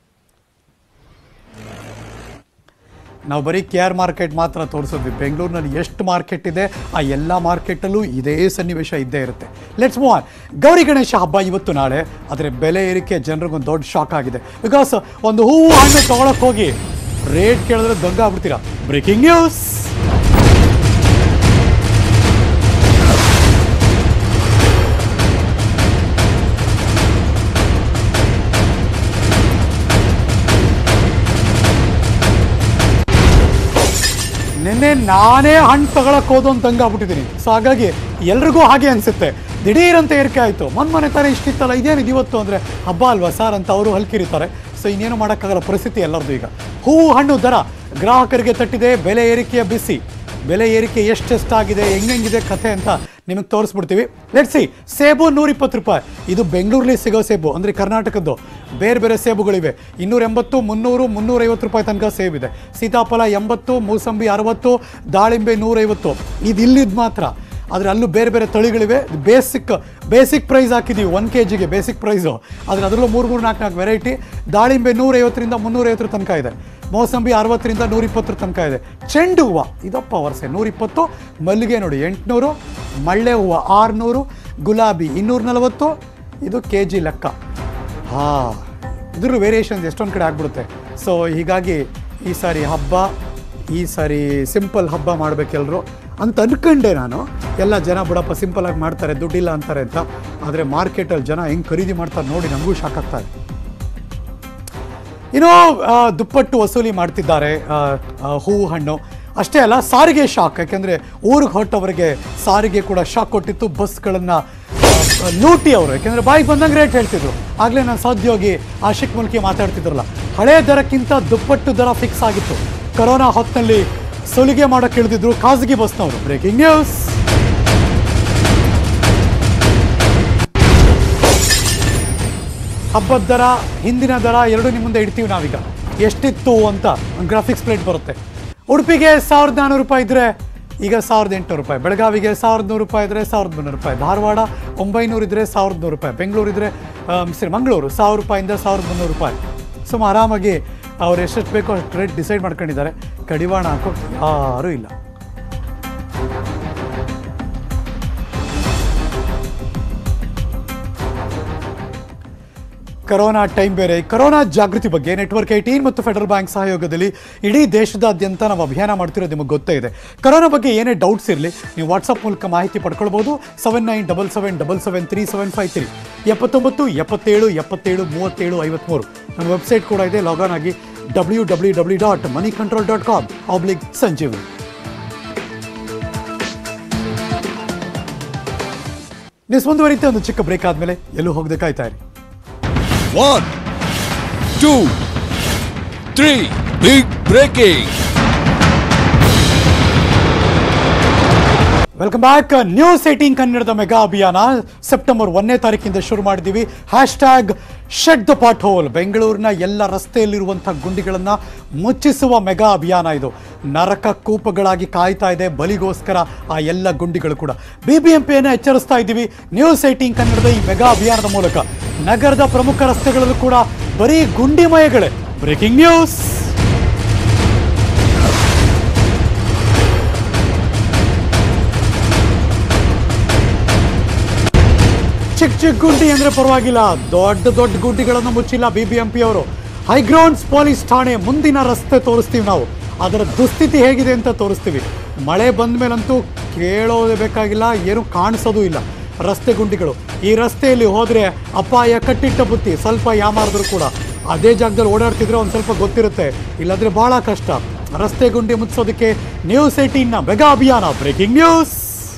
ನಾವು ಬರೀ ಕೆ ಆರ್ ಮಾರ್ಕೆಟ್ ಮಾತ್ರ ತೋರಿಸಿದ್ವಿ ಬೆಂಗಳೂರಿನಲ್ಲಿ ಎಷ್ಟು ಮಾರ್ಕೆಟ್ ಇದೆ ಆ ಎಲ್ಲ ಮಾರ್ಕೆಟಲ್ಲೂ ಇದೇ ಸನ್ನಿವೇಶ ಇದ್ದೇ ಇರುತ್ತೆ let's move on Gauri Ganesha ಹಬ್ಬ ಇವತ್ತು ನಾಳೆ ಆದರೆ ಬೆಲೆ ಏರಿಕೆ ಜನರಿಗೊಂದು ದೊಡ್ಡ ಶಾಕ್ ಆಗಿದೆ ಬಿಕಾಸ್ ಒಂದು ಹೂವು ಹಣ್ಣು ತೊಗೊಳಕ್ಕೆ ಹೋಗಿ ರೇಟ್ ಕೇಳಿದ್ರೆ ದೊಂಗ ಆಗ್ಬಿಡ್ತೀರಾ ಬ್ರೇಕಿಂಗ್ ನ್ಯೂಸ್ ನಿನ್ನೆ ನಾನೇ ಹಣ್ಣು ತಗೊಳಕ್ ಹೋದು ಅಂತ ಹಂಗೆ ಆಗ್ಬಿಟ್ಟಿದ್ದೀನಿ ಸೊ ಹಾಗಾಗಿ ಎಲ್ರಿಗೂ ಹಾಗೆ ಅನ್ಸುತ್ತೆ ದಿಢೀರಂತ ಏರಿಕೆ ಆಯಿತು ಮೊನ್ನೆ ತರ ಇಷ್ಟಿತ್ತಲ್ಲ ಇದೇನಿದು ಇವತ್ತು ಅಂದರೆ ಹಬ್ಬ ಅಲ್ವಾ ಸರ್ ಅಂತ ಅವರು ಹಲ್ಕಿರಿತಾರೆ ಸೊ ಇನ್ನೇನು ಮಾಡೋಕ್ಕಾಗಲ್ಲ ಪರಿಸ್ಥಿತಿ ಎಲ್ಲರದು ಈಗ ಹೂವು ಹಣ್ಣು ದರ ಗ್ರಾಹಕರಿಗೆ ತಟ್ಟಿದೆ ಬೆಲೆ ಏರಿಕೆಯ ಬಿಸಿ ಬೆಲೆ ಏರಿಕೆ ಎಷ್ಟೆಷ್ಟಾಗಿದೆ ಹೆಂಗೆಂಗಿದೆ ಕಥೆ ಅಂತ ನಿಮಗೆ ತೋರಿಸ್ಬಿಡ್ತೀವಿ ಲೆಟ್ ಸಿ ಸೇಬು ನೂರಿಪ್ಪತ್ತು ರೂಪಾಯಿ ಇದು ಬೆಂಗಳೂರಲ್ಲಿ ಸಿಗೋ ಸೇಬು ಅಂದರೆ ಕರ್ನಾಟಕದ್ದು ಬೇರೆ ಬೇರೆ ಸೇಬುಗಳಿವೆ ಇನ್ನೂರ ಎಂಬತ್ತು ಮುನ್ನೂರು ಮುನ್ನೂರೈವತ್ತು ರೂಪಾಯಿ ತನಕ ಸೇಬಿದೆ ಸೀತಾಫಲ ಎಂಬತ್ತು ಮೂಸಂಬಿ ಅರವತ್ತು ದಾಳಿಂಬೆ ನೂರೈವತ್ತು ಇದು ಇಲ್ಲಿದ್ದು ಮಾತ್ರ ಆದರೆ ಅಲ್ಲೂ ಬೇರೆ ಬೇರೆ ತಳಿಗಳಿವೆ ಬೇಸಿಕ್ ಬೇಸಿಕ್ ಪ್ರೈಸ್ ಹಾಕಿದ್ದೀವಿ ಒನ್ ಕೆ ಜಿಗೆ ಬೇಸಿಕ್ ಪ್ರೈಸು ಆದರೆ ಅದರಲ್ಲೂ ಮೂರು ಮೂರು ನಾಲ್ಕು ನಾಲ್ಕು ವೆರೈಟಿ ದಾಳಿಂಬೆ ನೂರೈವತ್ತರಿಂದ ಮುನ್ನೂರೈವತ್ತರ ತನಕ ಇದೆ ಮೋಸಂಬಿ ಅರವತ್ತರಿಂದ ನೂರಿಪ್ಪತ್ತರ ತನಕ ಇದೆ ಚೆಂಡು ಹೂವು ಇದಪ್ಪ ವರ್ಷೆ ನೂರಿಪ್ಪತ್ತು ಮಲ್ಲಿಗೆ ನೋಡಿ ಎಂಟುನೂರು ಮಳ್ಳೆ ಹೂವು ಆರುನೂರು ಗುಲಾಬಿ ಇನ್ನೂರ ನಲವತ್ತು ಇದು ಕೆ ಜಿ ಲೆಕ್ಕ ಹಾಂ ಇದ್ರ ವೇರಿಯೇಷನ್ಸ್ ಎಷ್ಟೊಂದು ಕಡೆ ಆಗ್ಬಿಡುತ್ತೆ ಸೊ ಹೀಗಾಗಿ ಈ ಸಾರಿ ಹಬ್ಬ ಈ ಸಾರಿ ಸಿಂಪಲ್ ಹಬ್ಬ ಮಾಡ್ಬೇಕೆಲ್ಲರೂ ಅಂತ ಅನ್ಕೊಂಡೆ ನಾನು ಎಲ್ಲ ಜನ ಬಿಡಪ್ಪ ಸಿಂಪಲಾಗಿ ಮಾಡ್ತಾರೆ ದುಡ್ಡಿಲ್ಲ ಅಂತಾರೆ ಅಂತ ಆದರೆ ಮಾರ್ಕೆಟಲ್ಲಿ ಜನ ಹೆಂಗೆ ಖರೀದಿ ಮಾಡ್ತಾರೆ ನೋಡಿ ನಮಗೂ ಶಾಕ್ ಆಗ್ತಾ ಇದೆ ಏನೋ ಆ, ದುಪ್ಪಟ್ಟು ವಸೂಲಿ ಮಾಡ್ತಿದ್ದಾರೆ ಆ, ಆ, ಹೂವು ಹಣ್ಣು ಅಷ್ಟೇ ಅಲ್ಲ ಸಾರಿಗೆ ಶಾಕ್ ಯಾಕೆಂದರೆ ಊರಿಗೆ ಹೊರಟವರಿಗೆ ಸಾರಿಗೆ ಕೂಡ ಶಾಕ್ ಕೊಟ್ಟಿತ್ತು ಬಸ್ಗಳನ್ನು ಲೂಟಿ ಅವರು ಯಾಕೆಂದರೆ ಬಾಯಿಗೆ ಬಂದಂಗೆ ರೇಟ್ ಹೇಳ್ತಿದ್ರು ಆಗಲೇ ನಾನು ಸಹೋದ್ಯೋಗಿ ಆಶಿಕ್ ಮುಲ್ಕಿ ಮಾತಾಡ್ತಿದ್ರಲ್ಲ ಹಳೆ ದರಕ್ಕಿಂತ ದುಪ್ಪಟ್ಟು ದರ ಫಿಕ್ಸ್ ಆಗಿತ್ತು ಕೊರೋನಾ ಹೊತ್ತಿನಲ್ಲಿ ಸುಲಿಗೆ ಮಾಡೋಕೆ ಇಳಿದಿದ್ರು ಖಾಸಗಿ ಬಸ್ನವರು ಬ್ರೇಕಿಂಗ್ ನ್ಯೂಸ್ ಹಬ್ಬದ ದರ ಹಿಂದಿನ ದರ ಎರಡು ನಿಮ್ಮ ಮುಂದೆ ಇಡ್ತೀವಿ ನಾವೀಗ ಎಷ್ಟಿತ್ತು ಅಂತ ಒಂದು ಗ್ರಾಫಿಕ್ಸ್ ಪ್ಲೇಟ್ ಬರುತ್ತೆ ಉಡುಪಿಗೆ ಸಾವಿರದ ನಾನ್ನೂರು ರೂಪಾಯಿ ಇದ್ರೆ ಈಗ ಸಾವಿರದ ಎಂಟುನೂರು ರೂಪಾಯಿ ಬೆಳಗಾವಿಗೆ ಸಾವಿರದ ನೂರು ರೂಪಾಯಿ ಇದ್ರೆ ಸಾವಿರದ ಮುನ್ನೂರು ರೂಪಾಯಿ ಧಾರವಾಡ ಒಂಬೈನೂರು ಇದ್ರೆ ಸಾವಿರದ ನೂರು ರೂಪಾಯಿ ಬೆಂಗಳೂರು ಇದ್ರೆ ಸರಿ ಮಂಗಳೂರು ಸಾವಿರ ರೂಪಾಯಿಂದ ಸಾವಿರದ ಮುನ್ನೂರು ರೂಪಾಯಿ ಸುಮ್ಮ ಆರಾಮಾಗಿ ಅವ್ರು ಎಷ್ಟೆಷ್ಟು ಬೇಕೋ ಅಷ್ಟು ರೇಟ್ ಡಿಸೈಡ್ ಮಾಡ್ಕೊಂಡಿದ್ದಾರೆ ಕಡಿವಾಣ ಹಾಕೋ ಯಾರೂ ಇಲ್ಲ ಕರೋನಾ ಟೈಮ್ ಬೇರೆ ಕರೋನಾ ಜಾಗೃತಿ ಬಗ್ಗೆ ನೆಟ್ವರ್ಕ್ ಏಯ್ಟೀನ್ ಮತ್ತು ಫೆಡರಲ್ ಬ್ಯಾಂಕ್ ಸಹಯೋಗದಲ್ಲಿ ಇಡೀ ದೇಶದಾದ್ಯಂತ ನಾವು ಅಭಿಯಾನ ಮಾಡ್ತಿರೋದು ನಿಮಗೆ ಗೊತ್ತೇ ಇದೆ ಕರೋನಾ ಬಗ್ಗೆ ಏನೇ ಡೌಟ್ಸ್ ಇರಲಿ ನೀವು ವಾಟ್ಸಪ್ ಮೂಲಕ ಮಾಹಿತಿ ಪಡ್ಕೊಳ್ಬೋದು seven nine double seven double seven three seven five three ಎಪ್ಪತ್ತೊಂಬತ್ತು ಎಪ್ಪತ್ತೇಳು ಎಪ್ಪತ್ತೇಳು ಮೂವತ್ತೇಳು ಐವತ್ತ್ಮೂರು ನನ್ನ ವೆಬ್ಸೈಟ್ ಕೂಡ ಇದೆ ಲಾಗಾನ್ ಆಗಿ W W W dot money control dot com oblique Sanjeevani news ಮುಂದುವರಿತೆ ಒಂದು ಚಿಕ್ಕ ಬ್ರೇಕ್ ಆದಮೇಲೆ ಎಲ್ಲೂ ಹೋಗದೆ ಕಾಯ್ತಾ ಇರಿ One, two, three. Big breaking. Welcome back news eighteen ಕನ್ನಡದ ಮೆಗಾ ಅಭಿಯಾನ ಸೆಪ್ಟೆಂಬರ್ ಒಂದನೇ ತಾರೀಕಿಂದ ಶುರು ಮಾಡಿದ್ದೀವಿ hashtag shed the pothole ಬೆಂಗಳೂರಿನ ಎಲ್ಲ ರಸ್ತೆಯಲ್ಲಿರುವಂಥ ಗುಂಡಿಗಳನ್ನು ಮುಚ್ಚಿಸುವ ಮೆಗಾ ಅಭಿಯಾನ ಇದು ನರಕ ಕೂಪಗಳಾಗಿ ಕಾಯ್ತಾ ಇದೆ ಬಲಿಗೋಸ್ಕರ ಆ ಎಲ್ಲ ಗುಂಡಿಗಳು ಕೂಡ ಬಿ ಬಿ ಎಂ ಪಿಯನ್ನು ಎಚ್ಚರಿಸ್ತಾ ಇದ್ದೀವಿ ನ್ಯೂಸ್ ಏಟೀನ್ ಕನ್ನಡದ ಈ ಮೆಗಾ ಅಭಿಯಾನದ ಮೂಲಕ ನಗರದ ಪ್ರಮುಖ ರಸ್ತೆಗಳಲ್ಲೂ ಕೂಡ ಬರೀ ಗುಂಡಿಮಯಗಳೇ ಬ್ರೇಕಿಂಗ್ ನ್ಯೂಸ್ ಚಿಕ್ಕ ಚಿಕ್ಕ ಗುಂಡಿ ಅಂದ್ರೆ ಪರವಾಗಿಲ್ಲ ದೊಡ್ಡ ದೊಡ್ಡ ಗುಂಡಿಗಳನ್ನು ಮುಚ್ಚಿಲ್ಲ ಬಿ ಬಿ ಎಂ ಪಿ ಅವರು ಹೈಗ್ರೌಂಡ್ಸ್ ಪೊಲೀಸ್ ಠಾಣೆ ಮುಂದಿನ ರಸ್ತೆ ತೋರಿಸ್ತೀವಿ ನಾವು ಅದರ ದುಸ್ಥಿತಿ ಹೇಗಿದೆ ಅಂತ ತೋರಿಸ್ತೀವಿ ಮಳೆ ಬಂದ ಮೇಲಂತೂ ಕೇಳೋದೇ ಬೇಕಾಗಿಲ್ಲ ಏನು ಕಾಣಿಸೋದು ಇಲ್ಲ ರಸ್ತೆ ಗುಂಡಿಗಳು ಈ ರಸ್ತೆಯಲ್ಲಿ ಹೋದ್ರೆ ಅಪಾಯ ಕಟ್ಟಿಟ್ಟ ಬುತ್ತಿ ಸ್ವಲ್ಪ ಯಾಮಾರಿದ್ರು ಕೂಡ ಅದೇ ಜಾಗದಲ್ಲಿ ಓಡಾಡ್ತಿದ್ರೆ ಒಂದು ಸ್ವಲ್ಪ ಗೊತ್ತಿರುತ್ತೆ ಇಲ್ಲಾಂದ್ರೆ ಬಹಳ ಕಷ್ಟ ರಸ್ತೆ ಗುಂಡಿ ಮುಚ್ಚೋದಕ್ಕೆ ನ್ಯೂಸ್ ಏಟೀನ್ನ ಮೆಗಾ ಅಭಿಯಾನ breaking news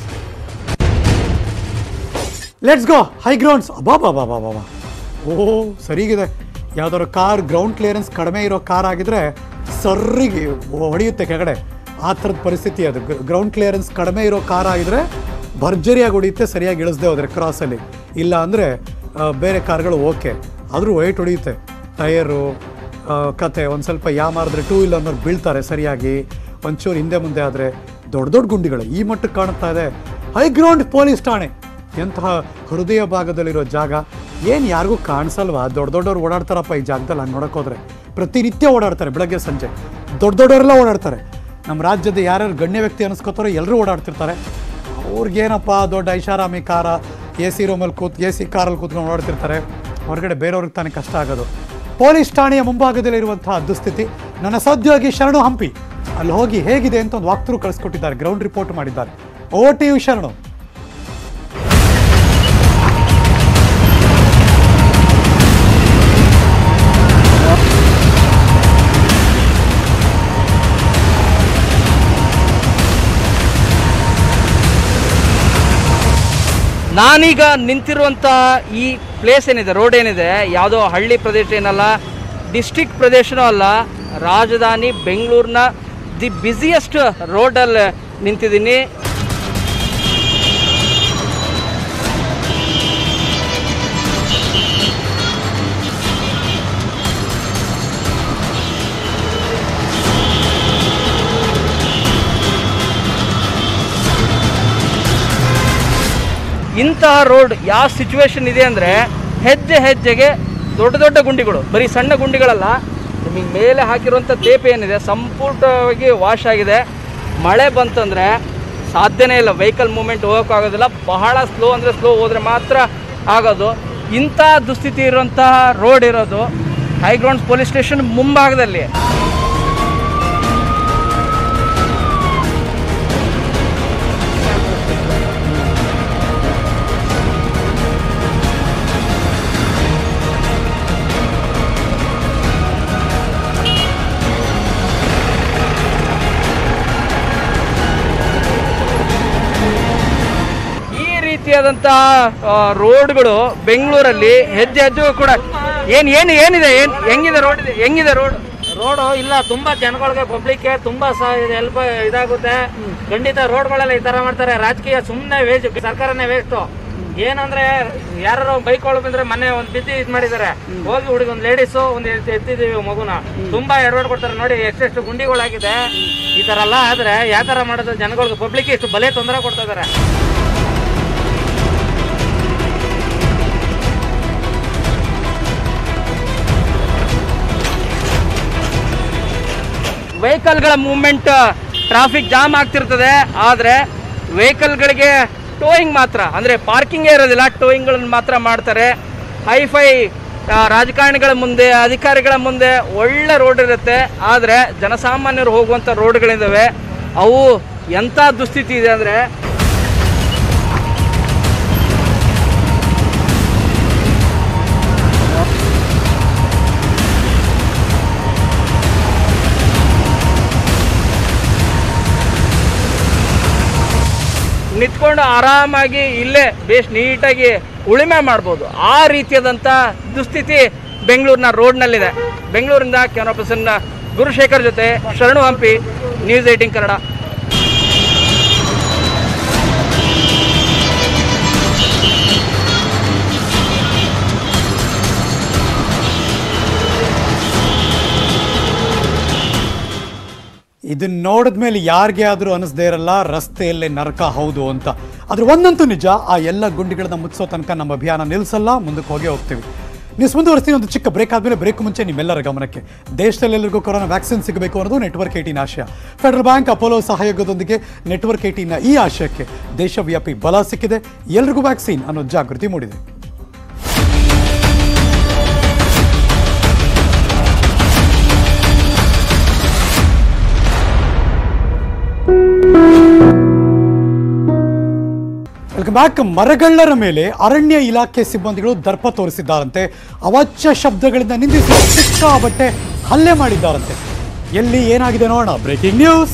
let's go High Grounds ಬಾ ಬಾ ಬಾ ಬಾ ಬಾ ಬಾ ಓ ಸರಿಗಿದೆ ಯಾವ್ದಾದ್ರು ಕಾರ್ ಗ್ರೌಂಡ್ ಕ್ಲಿಯರೆನ್ಸ್ ಕಡಿಮೆ ಇರೋ ಕಾರ್ ಆಗಿದ್ರೆ ಸರ್ರಿಗೆ ಹೊಡೆಯುತ್ತೆ ಕೆಳಗಡೆ ಆ ಥರದ ಪರಿಸ್ಥಿತಿ ಅದು ಗ್ರೌಂಡ್ ಕ್ಲಿಯರೆನ್ಸ್ ಕಡಿಮೆ ಇರೋ ಕಾರ್ ಆಗಿದ್ರೆ ಭರ್ಜರಿಯಾಗಿ ಹೊಡೆಯುತ್ತೆ ಸರಿಯಾಗಿ ಇಳಿಸ್ದೆ ಹೋದ್ರೆ ಕ್ರಾಸಲ್ಲಿ ಇಲ್ಲ ಅಂದರೆ ಬೇರೆ ಕಾರ್ಗಳು ಓಕೆ ಆದರೂ ವೈಟ್ ಹೊಡೆಯುತ್ತೆ ಟಯರು ಕತೆ ಒಂದು ಸ್ವಲ್ಪ ಯಾಮಾರಿದ್ರೆ ಟೂ ವೀಲರ್ನವ್ರು ಬೀಳ್ತಾರೆ ಸರಿಯಾಗಿ ಒಂಚೂರು ಹಿಂದೆ ಮುಂದೆ ಆದರೆ ದೊಡ್ಡ ದೊಡ್ಡ ಗುಂಡಿಗಳು ಈ ಮಟ್ಟಕ್ಕೆ ಕಾಣ್ತಾ ಇದೆ ಹೈ ಗ್ರೌಂಡ್ ಪೊಲೀಸ್ ಠಾಣೆ ಎಂತಹ ಹೃದಯ ಭಾಗದಲ್ಲಿರೋ ಜಾಗ ಏನು ಯಾರಿಗೂ ಕಾಣಿಸಲ್ವಾ ದೊಡ್ಡ ದೊಡ್ಡವ್ರು ಓಡಾಡ್ತಾರಪ್ಪ ಈ ಜಾಗದಲ್ಲಿ ಹಂಗೆ ನೋಡೋಕೆ ಹೋದ್ರೆ ಪ್ರತಿನಿತ್ಯ ಓಡಾಡ್ತಾರೆ ಬೆಳಗ್ಗೆ ಸಂಜೆ ದೊಡ್ಡ ದೊಡ್ಡವರೆಲ್ಲ ಓಡಾಡ್ತಾರೆ ನಮ್ಮ ರಾಜ್ಯದ ಯಾರ್ಯಾರು ಗಣ್ಯ ವ್ಯಕ್ತಿ ಅನಿಸ್ಕೋತಾರೋ ಎಲ್ಲರೂ ಓಡಾಡ್ತಿರ್ತಾರೆ ಅವ್ರಿಗೇನಪ್ಪ ದೊಡ್ಡ ಐಷಾರಾಮಿ ಕಾರ ಎ ಸಿ ರೂಮಲ್ಲಿ ಕೂತ್ ಎ ಸಿ ಕಾರಲ್ಲಿ ಕೂತ್ಕೊಂಡು ಓಡಾಡ್ತಿರ್ತಾರೆ ಹೊರಗಡೆ ಬೇರೆಯವ್ರಿಗೆ ತಾನೇ ಕಷ್ಟ ಆಗೋದು ಪೊಲೀಸ್ ಠಾಣೆಯ ಮುಂಭಾಗದಲ್ಲಿರುವಂತಹ ದುಸ್ಥಿತಿ ನನ್ನ ಸಹೋದ್ಯೋಗಿ ಶರಣು ಹಂಪಿ ಅಲ್ಲಿ ಹೋಗಿ ಹೇಗಿದೆ ಅಂತ ಒಂದು ವಾಕ್ತರು ಕಳಿಸ್ಕೊಟ್ಟಿದ್ದಾರೆ ಗ್ರೌಂಡ್ ರಿಪೋರ್ಟ್ ಮಾಡಿದ್ದಾರೆ ಓ ಟಿ ಯು ಶರಣು ನಾನೀಗ ನಿಂತಿರುವಂಥ ಈ ಪ್ಲೇಸ್ ಏನಿದೆ ರೋಡ್ ಏನಿದೆ ಯಾವುದೋ ಹಳ್ಳಿ ಪ್ರದೇಶ ಏನಲ್ಲ ಡಿಸ್ಟಿಕ್ ಪ್ರದೇಶನೂ ಅಲ್ಲ ರಾಜಧಾನಿ ಬೆಂಗಳೂರಿನ ದಿ ಬ್ಯುಸಿಯೆಸ್ಟ್ ರೋಡಲ್ಲಿ ನಿಂತಿದ್ದೀನಿ ಇಂತಹ ರೋಡ್ ಯಾವ ಸಿಚುವೇಶನ್ ಇದೆ ಅಂದರೆ ಹೆಜ್ಜೆ ಹೆಜ್ಜೆಗೆ ದೊಡ್ಡ ದೊಡ್ಡ ಗುಂಡಿಗಳು ಬರೀ ಸಣ್ಣ ಗುಂಡಿಗಳಲ್ಲ ನಿಮಗೆ ಮೇಲೆ ಹಾಕಿರುವಂಥ ತೇಪೆ ಏನಿದೆ ಸಂಪೂರ್ಣವಾಗಿ ವಾಶ್ ಆಗಿದೆ ಮಳೆ ಬಂತಂದರೆ ಸಾಧ್ಯನೇ ಇಲ್ಲ ವೆಹಿಕಲ್ ಮೂಮೆಂಟ್ ಹೋಗೋಕ್ಕಾಗೋದಿಲ್ಲ ಬಹಳ ಸ್ಲೋ ಅಂದರೆ ಸ್ಲೋ ಹೋದರೆ ಮಾತ್ರ ಆಗೋದು ಇಂಥ ದುಸ್ಥಿತಿ ಇರುವಂತಹ ರೋಡ್ ಇರೋದು ಹೈಗ್ರೌಂಡ್ಸ್ ಪೊಲೀಸ್ ಸ್ಟೇಷನ್ ಮುಂಭಾಗದಲ್ಲಿ ಈ ರೀತಿಯಾದಂತಹ ಆ, ರೋಡ್ಗಳು ಬೆಂಗಳೂರಲ್ಲಿ ಹೆಜ್ಜೆ ಹೆಜ್ಜೆಗೂ ಕೂಡ ಏನ್ ಏನು ಏನಿದೆ ಏನ್ ಹೆಂಗಿದೆ ರೋಡ್ ಇದೆ ಹೆಂಗಿದೆ ರೋಡ್ ರೋಡು ಇಲ್ಲ ತುಂಬಾ ಜನಗಳಿಗೆ ಪಬ್ಲಿಕ್ಗೆ ತುಂಬಾ ಹೆಲ್ಪ್ ಇದಾಗುತ್ತೆ ಖಂಡಿತ ರೋಡ್ಗಳೆಲ್ಲ ಈ ತರ ಮಾಡ್ತಾರೆ ರಾಜಕೀಯ ಸುಮ್ಮನೆ ವೇಸ್ಟ್ ಸರ್ಕಾರನೇ ವೇಸ್ಟ್ ಏನಂದ್ರೆ ಯಾರು ಬೈಕ್ ಒಳಗೆ ಬಂದ್ರೆ ಮೊನ್ನೆ ಒಂದ್ ಬಿದ್ದಿ ಇದ್ ಮಾಡಿದ್ದಾರೆ ಹೋಗಿ ಹುಡುಗಿ ಒಂದ್ ಲೇಡೀಸ್ ಒಂದ್ ಎತ್ತಿ- ಎತ್ತಿದೀವಿ ಮಗುನ ತುಂಬಾ ಎಡವಟ್ ಕೊಡ್ತಾರೆ ನೋಡಿ ಎಷ್ಟೆಷ್ಟು ಗುಂಡಿಗಳಾಗಿದೆ ಈ ತರ ಎಲ್ಲ ಆದ್ರೆ ಯಾವ ತರ ಮಾಡೋದು ಜನಗಳಿಗೆ ಪಬ್ಲಿಕ್ ಇಷ್ಟು ಬಲೆ ತೊಂದರೆ ಕೊಡ್ತಾ ಇದಾರೆ ವೆಹಿಕಲ್ಗಳ ಮೂವ್ಮೆಂಟ್ ಟ್ರಾಫಿಕ್ ಜಾಮ್ ಆಗ್ತಿರ್ತದೆ ಆದರೆ ವೆಹಿಕಲ್ಗಳಿಗೆ ಟೋಯಿಂಗ್ ಮಾತ್ರ ಅಂದರೆ ಪಾರ್ಕಿಂಗೇ ಇರೋದಿಲ್ಲ ಟೋಯಿಂಗ್ಗಳನ್ನು ಮಾತ್ರ ಮಾಡ್ತಾರೆ ಹೈಫೈ ರಾಜಕಾರಣಿಗಳ ಮುಂದೆ ಅಧಿಕಾರಿಗಳ ಮುಂದೆ ಒಳ್ಳೆ ರೋಡ್ ಇರುತ್ತೆ ಆದರೆ ಜನಸಾಮಾನ್ಯರು ಹೋಗುವಂಥ ರೋಡ್ಗಳಿದ್ದಾವೆ ಅವು ಎಂಥ ದುಸ್ಥಿತಿ ಇದೆ ಅಂದರೆ ನಿಂತ್ಕೊಂಡು ಆರಾಮಾಗಿ ಇಲ್ಲೇ ಬೇಸ್ ನೀಟಾಗಿ ಉಳಿಮೆ ಮಾಡ್ಬೋದು ಆ ರೀತಿಯಾದಂಥ ದುಸ್ಥಿತಿ ಬೆಂಗಳೂರಿನ ರೋಡ್ನಲ್ಲಿದೆ ಬೆಂಗಳೂರಿಂದ ಕ್ಯಾಮರಾ ಪರ್ಸನ್ ಗುರುಶೇಖರ್ ಜೊತೆ ಶರಣು ಹಂಪಿ ನ್ಯೂಸ್ ಏಟಿಂಗ್ ಕನ್ನಡ ಇದನ್ನ ನೋಡಿದ್ಮೇಲೆ ಯಾರಿಗೆ ಆದರೂ ಅನಿಸ್ದೇ ಇರಲ್ಲ ರಸ್ತೆಯಲ್ಲೇ ನರಕ ಹೌದು ಅಂತ ಆದ್ರೆ ಒಂದಂತೂ ನಿಜ ಆ ಎಲ್ಲ ಗುಂಡಿಗಳನ್ನ ಮುಚ್ಚೋ ತನಕ ನಮ್ಮ ಅಭಿಯಾನ ನಿಲ್ಲಿಸಲ್ಲ ಮುಂದಕ್ಕೆ ಹೋಗೇ ಹೋಗ್ತೀವಿ ನ್ಯೂಸ್ ಮುಂದುವರಿಸ್ತೀನಿ ಒಂದು ಚಿಕ್ಕ ಬ್ರೇಕ್ ಆದಮೇಲೆ ಬ್ರೇಕ್ ಮುಂಚೆ ನಿಮ್ಮೆಲ್ಲರ ಗಮನಕ್ಕೆ ದೇಶದಲ್ಲಿ ಎಲ್ಲರಿಗೂ ಕೊರೋನಾ ವ್ಯಾಕ್ಸಿನ್ ಸಿಗಬೇಕು ಅನ್ನೋದು ನೆಟ್ವರ್ಕ್ ಏಟಿನ ಆಶಯ ಫೆಡರಲ್ ಬ್ಯಾಂಕ್ ಅಪೋಲೋ ಸಹಯೋಗದೊಂದಿಗೆ ನೆಟ್ವರ್ಕ್ ಏಟಿನ ಈ ಆಶಯಕ್ಕೆ ದೇಶವ್ಯಾಪಿ ಬಲ ಸಿಕ್ಕಿದೆ ಎಲ್ರಿಗೂ ವ್ಯಾಕ್ಸಿನ್ ಅನ್ನೋ ಜಾಗೃತಿ ಮೂಡಿದೆ ವೆಲ್ಕಮ್ ಬ್ಯಾಕ್ ಮರಗಳ್ಳರ ಮೇಲೆ ಅರಣ್ಯ ಇಲಾಖೆ ಸಿಬ್ಬಂದಿಗಳು ದರ್ಪ ತೋರಿಸಿದ್ದಾರಂತೆ ಅವಾಚ್ಯ ಶಬ್ದಗಳಿಂದ ನಿಂದಿಸಿ ಸಿಕ್ಕಾಬಟ್ಟೆ ಹಲ್ಲೆ ಮಾಡಿದ್ದಾರಂತೆ ಎಲ್ಲಿ ಏನಾಗಿದೆ ನೋಡೋಣ ಬ್ರೇಕಿಂಗ್ ನ್ಯೂಸ್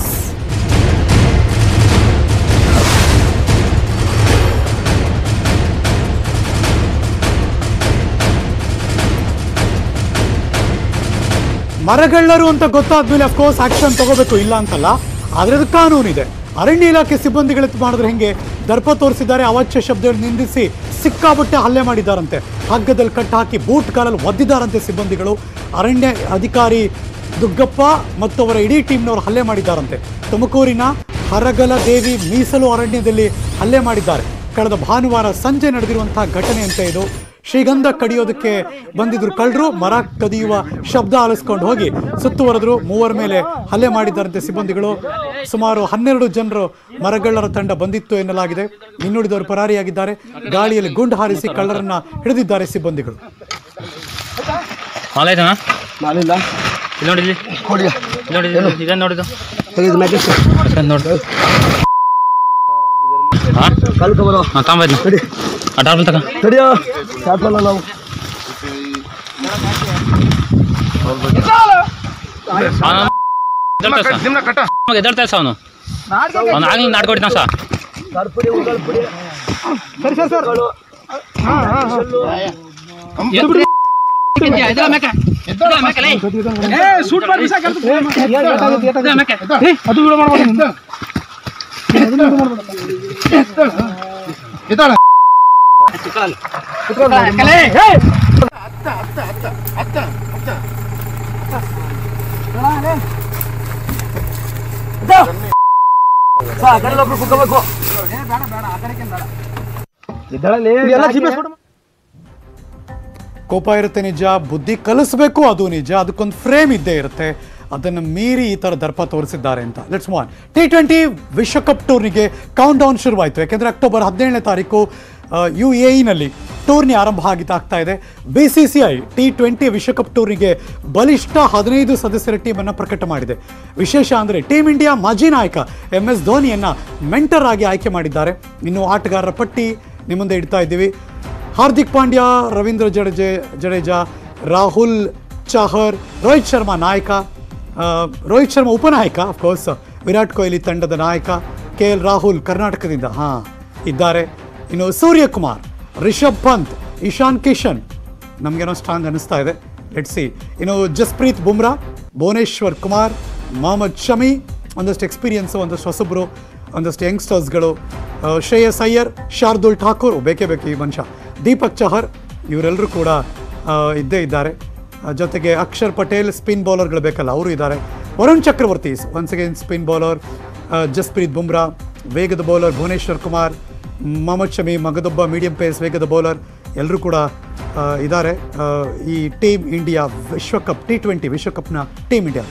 ಮರಗಳ್ಳರು ಅಂತ ಗೊತ್ತಾದ್ಮೇಲೆ ಅಫ್ಕೋರ್ಸ್ ಆಕ್ಷನ್ ತಗೋಬೇಕು ಇಲ್ಲ ಅಂತಲ್ಲ ಆದ್ರೆ ಅದು ಕಾನೂನಿದೆ ಅರಣ್ಯ ಇಲಾಖೆ ಸಿಬ್ಬಂದಿಗಳು ಮಾಡಿದ್ರೆ ಹೆಂಗೆ ದರ್ಪ ತೋರಿಸಿದ್ದಾರೆ ಅವಾಚ್ಯ ಶಬ್ದಗಳು ನಿಂದಿಸಿ ಸಿಕ್ಕಾಬಟ್ಟೆ ಹಲ್ಲೆ ಮಾಡಿದ್ದಾರಂತೆ ಹಗ್ಗದಲ್ಲಿ ಕಟ್ಟ ಹಾಕಿ ಬೂಟ್ ಕಾಲಲ್ಲಿ ಒದ್ದಿದ್ದಾರಂತೆ ಸಿಬ್ಬಂದಿಗಳು ಅರಣ್ಯ ಅಧಿಕಾರಿ ದುಗ್ಗಪ್ಪ ಮತ್ತು ಅವರ ಇಡೀ ಟೀಮ್ನವರು ಹಲ್ಲೆ ಮಾಡಿದ್ದಾರಂತೆ ತುಮಕೂರಿನ ಹರಗಲ ದೇವಿ ಮೀಸಲು ಅರಣ್ಯದಲ್ಲಿ ಹಲ್ಲೆ ಮಾಡಿದ್ದಾರೆ ಕಳೆದ ಭಾನುವಾರ ಸಂಜೆ ನಡೆದಿರುವಂತಹ ಘಟನೆ ಅಂತ ಇದು ಶ್ರೀಗಂಧ ಕಡಿಯೋದಕ್ಕೆ ಬಂದಿದ್ರು ಕಳ್ಳರು ಮರ ಕದಿಯುವ ಶಬ್ದ ಆಲಿಸ್ಕೊಂಡು ಹೋಗಿ ಸುತ್ತುವರೆದ್ರು ಮೂವರ ಮೇಲೆ ಹಲ್ಲೆ ಮಾಡಿದ್ದಾರಂತೆ ಸಿಬ್ಬಂದಿಗಳು ಸುಮಾರು ಹನ್ನೆರಡು ಜನರು ಮರಗಳ್ಳರ ತಂಡ ಬಂದಿತ್ತು ಎನ್ನಲಾಗಿದೆ ಇನ್ನುಳಿದವರು ಪರಾರಿಯಾಗಿದ್ದಾರೆ ಗಾಳಿಯಲ್ಲಿ ಗುಂಡು ಹಾರಿಸಿ ಕಳ್ಳರನ್ನ ಹಿಡಿದಿದ್ದಾರೆ ಸಿಬ್ಬಂದಿಗಳು ಮಾಲ ಆಯ್ತಾ ಮಾಲಿಲ್ಲ ಇಲ್ಲಿ ನೋಡಿ ಇಲ್ಲಿ ನೋಡಿ ಇದನ್ನ ನೋಡಿದ್ದು ಇದನ್ನ ನೋಡು ಹಾಂ ತಾಂಬಾಯ್ತು ಆ ಡಾರ್ಬಲ್ ತಗ ಎದ್ದೇಳ್ತಾ ಸಹ ಅವನು ಅವನು ಆಗ್ಲಿ ನಾಡ್ಕೊಡ್ತಾನ ಸಹ ಕೋಪ ಇರುತ್ತೆ ನಿಜ ಬುದ್ಧಿ ಕಲಿಸ್ಬೇಕು ಅದು ನಿಜ ಅದಕ್ಕೊಂದು ಫ್ರೇಮ್ ಇದ್ದೇ ಇರುತ್ತೆ ಅದನ್ನು ಮೀರಿ ಈ ಥರ ದರ್ಪ ತೋರಿಸಿದ್ದಾರೆ ಅಂತ ಲೆಟ್ಸ್ ಮಾನ್ ಟಿ ಟ್ವೆಂಟಿ ವಿಶ್ವಕಪ್ ಟೂರ್ನಿಗೆ ಕೌಂಟ್ ಡೌನ್ ಶುರುವಾಯಿತು ಯಾಕೆಂದರೆ ಅಕ್ಟೋಬರ್ ಹದಿನೇಳನೇ ತಾರೀಕು ಯು ಎ ಇನಲ್ಲಿ ಟೂರ್ನಿ ಆರಂಭ ಆಗಿತ್ತು ಆಗ್ತಾ ಇದೆ B C C I T twenty ವಿಶ್ವಕಪ್ ಟೂರ್ನಿಗೆ ಬಲಿಷ್ಠ ಹದಿನೈದು ಸದಸ್ಯರ ಟೀಮನ್ನು ಪ್ರಕಟ ಮಾಡಿದೆ ವಿಶೇಷ ಅಂದರೆ ಟೀಮ್ ಇಂಡಿಯಾ ಮಾಜಿ ನಾಯಕ ಎಂ ಎಸ್ ಧೋನಿಯನ್ನು ಮೆಂಟರ್ ಆಗಿ ಆಯ್ಕೆ ಮಾಡಿದ್ದಾರೆ ಇನ್ನು ಆಟಗಾರರ ಪಟ್ಟಿ ನಿಮ್ಮ ಮುಂದೆ ಇಡ್ತಾ ಇದ್ದೀವಿ ಹಾರ್ದಿಕ್ ಪಾಂಡ್ಯ ರವೀಂದ್ರ ಜಡೇಜೆ ಜಡೇಜಾ ರಾಹುಲ್ ಚಾಹರ್ ರೋಹಿತ್ ಶರ್ಮಾ ನಾಯಕ ಆ, ರೋಹಿತ್ ಶರ್ಮಾ ಉಪನಾಯಕ ಅಫ್ಕೋರ್ಸ್ ವಿರಾಟ್ ಕೊಹ್ಲಿ ತಂಡದ ನಾಯಕ ಕೆ ಎಲ್ ರಾಹುಲ್ ಕರ್ನಾಟಕದಿಂದ ಹಾಂ ಇದ್ದಾರೆ ಇನ್ನು ಸೂರ್ಯಕುಮಾರ್ ರಿಷಬ್ ಪಂತ್ ಇಶಾನ್ ಕಿಶನ್ ನಮಗೇನೋ ಸ್ಟ್ರಾಂಗ್ ಅನ್ನಿಸ್ತಾ ಇದೆ ಲೆಟ್ ಸಿ ಇನ್ನು ಜಸ್ಪ್ರೀತ್ ಬುಮ್ರಾ ಭುವನೇಶ್ವರ್ ಕುಮಾರ್ ಮೊಹಮ್ಮದ್ ಶಮಿ ಒಂದಷ್ಟು ಎಕ್ಸ್ಪೀರಿಯನ್ಸು ಒಂದಷ್ಟು ಹೊಸಬ್ರು ಒಂದಷ್ಟು ಯಂಗ್ಸ್ಟರ್ಸ್ಗಳು ಆ, ಶ್ರೇಯಸ್ ಅಯ್ಯರ್ ಶಾರ್ದುಲ್ ಠಾಕೂರ್ ಬೇಕೇ ಬೇಕು ಈ ಮನುಷ್ಯ ದೀಪಕ್ ಚಹರ್ ಇವರೆಲ್ಲರೂ ಕೂಡ ಆ, ಇದ್ದೇ ಇದ್ದಾರೆ ಆ, ಜೊತೆಗೆ ಅಕ್ಷರ್ ಪಟೇಲ್ ಸ್ಪಿನ್ ಬೌಲರ್ಗಳು ಬೇಕಲ್ಲ ಅವರು ಇದ್ದಾರೆ Varun Chakravarthy once again spin bowler Jasprit Bumrah ವೇಗದ ಬೌಲರ್ ಭುವನೇಶ್ವರ್ ಕುಮಾರ್ ಮೊಹಮ್ಮದ್ ಶಮಿ ಮಗದೊಬ್ಬ ಮೀಡಿಯಂ ಪೇಸ್ ವೇಗದ ಬೌಲರ್ ಎಲ್ಲರೂ ಕೂಡ ಆ, ಇದ್ದಾರೆ ಆ, ಈ ಟೀಮ್ ಇಂಡಿಯಾ ವಿಶ್ವಕಪ್ ಟಿ ಟ್ವೆಂಟಿ ವಿಶ್ವಕಪ್ನ ಟೀಮ್ ಇಂಡಿಯಾ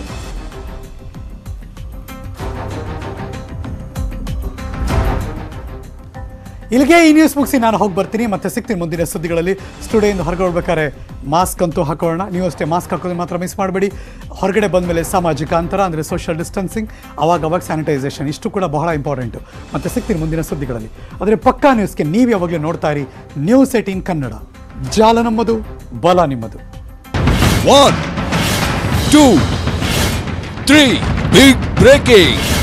ಇಲ್ಲಿಗೆ ಈ ನ್ಯೂಸ್ ಮುಗಿಸಿ ನಾನು ಹೋಗಿ ಬರ್ತೀನಿ ಮತ್ತೆ ಸಿಗ್ತೀನಿ ಮುಂದಿನ ಸುದ್ದಿಗಳಲ್ಲಿ ಸ್ಟುಡಿಯೋಯಿಂದ ಹೊರಗೆ ಹೋಗ್ಬೇಕಾದ್ರೆ ಮಾಸ್ಕ್ ಅಂತೂ ಹಾಕೋಣ ನೀವು ಅಷ್ಟೇ ಮಾಸ್ಕ್ ಹಾಕೋದು ಮಾತ್ರ ಮಿಸ್ ಮಾಡಬೇಡಿ ಹೊರಗಡೆ ಬಂದಮೇಲೆ ಸಾಮಾಜಿಕ ಅಂತರ ಅಂದರೆ ಸೋಷಿಯಲ್ ಡಿಸ್ಟೆನ್ಸಿಂಗ್ ಅವಾಗ ಅವಾಗ ಸ್ಯಾನಿಟೈಸೇಷನ್ ಇಷ್ಟು ಕೂಡ ಬಹಳ ಇಂಪಾರ್ಟೆಂಟು ಮತ್ತೆ ಸಿಗ್ತೀನಿ ಮುಂದಿನ ಸುದ್ದಿಗಳಲ್ಲಿ ಆದರೆ ಪಕ್ಕಾ ನ್ಯೂಸ್ಗೆ ನೀವು ಯಾವಾಗಲೂ ನೋಡ್ತಾ ಇರಿ ನ್ಯೂಸ್ ಏಟೀನ್ ಕನ್ನಡ ಜಾಲ ನಮ್ಮದು ಬಲ ನಿಮ್ಮದು One, two, three. Big breaking.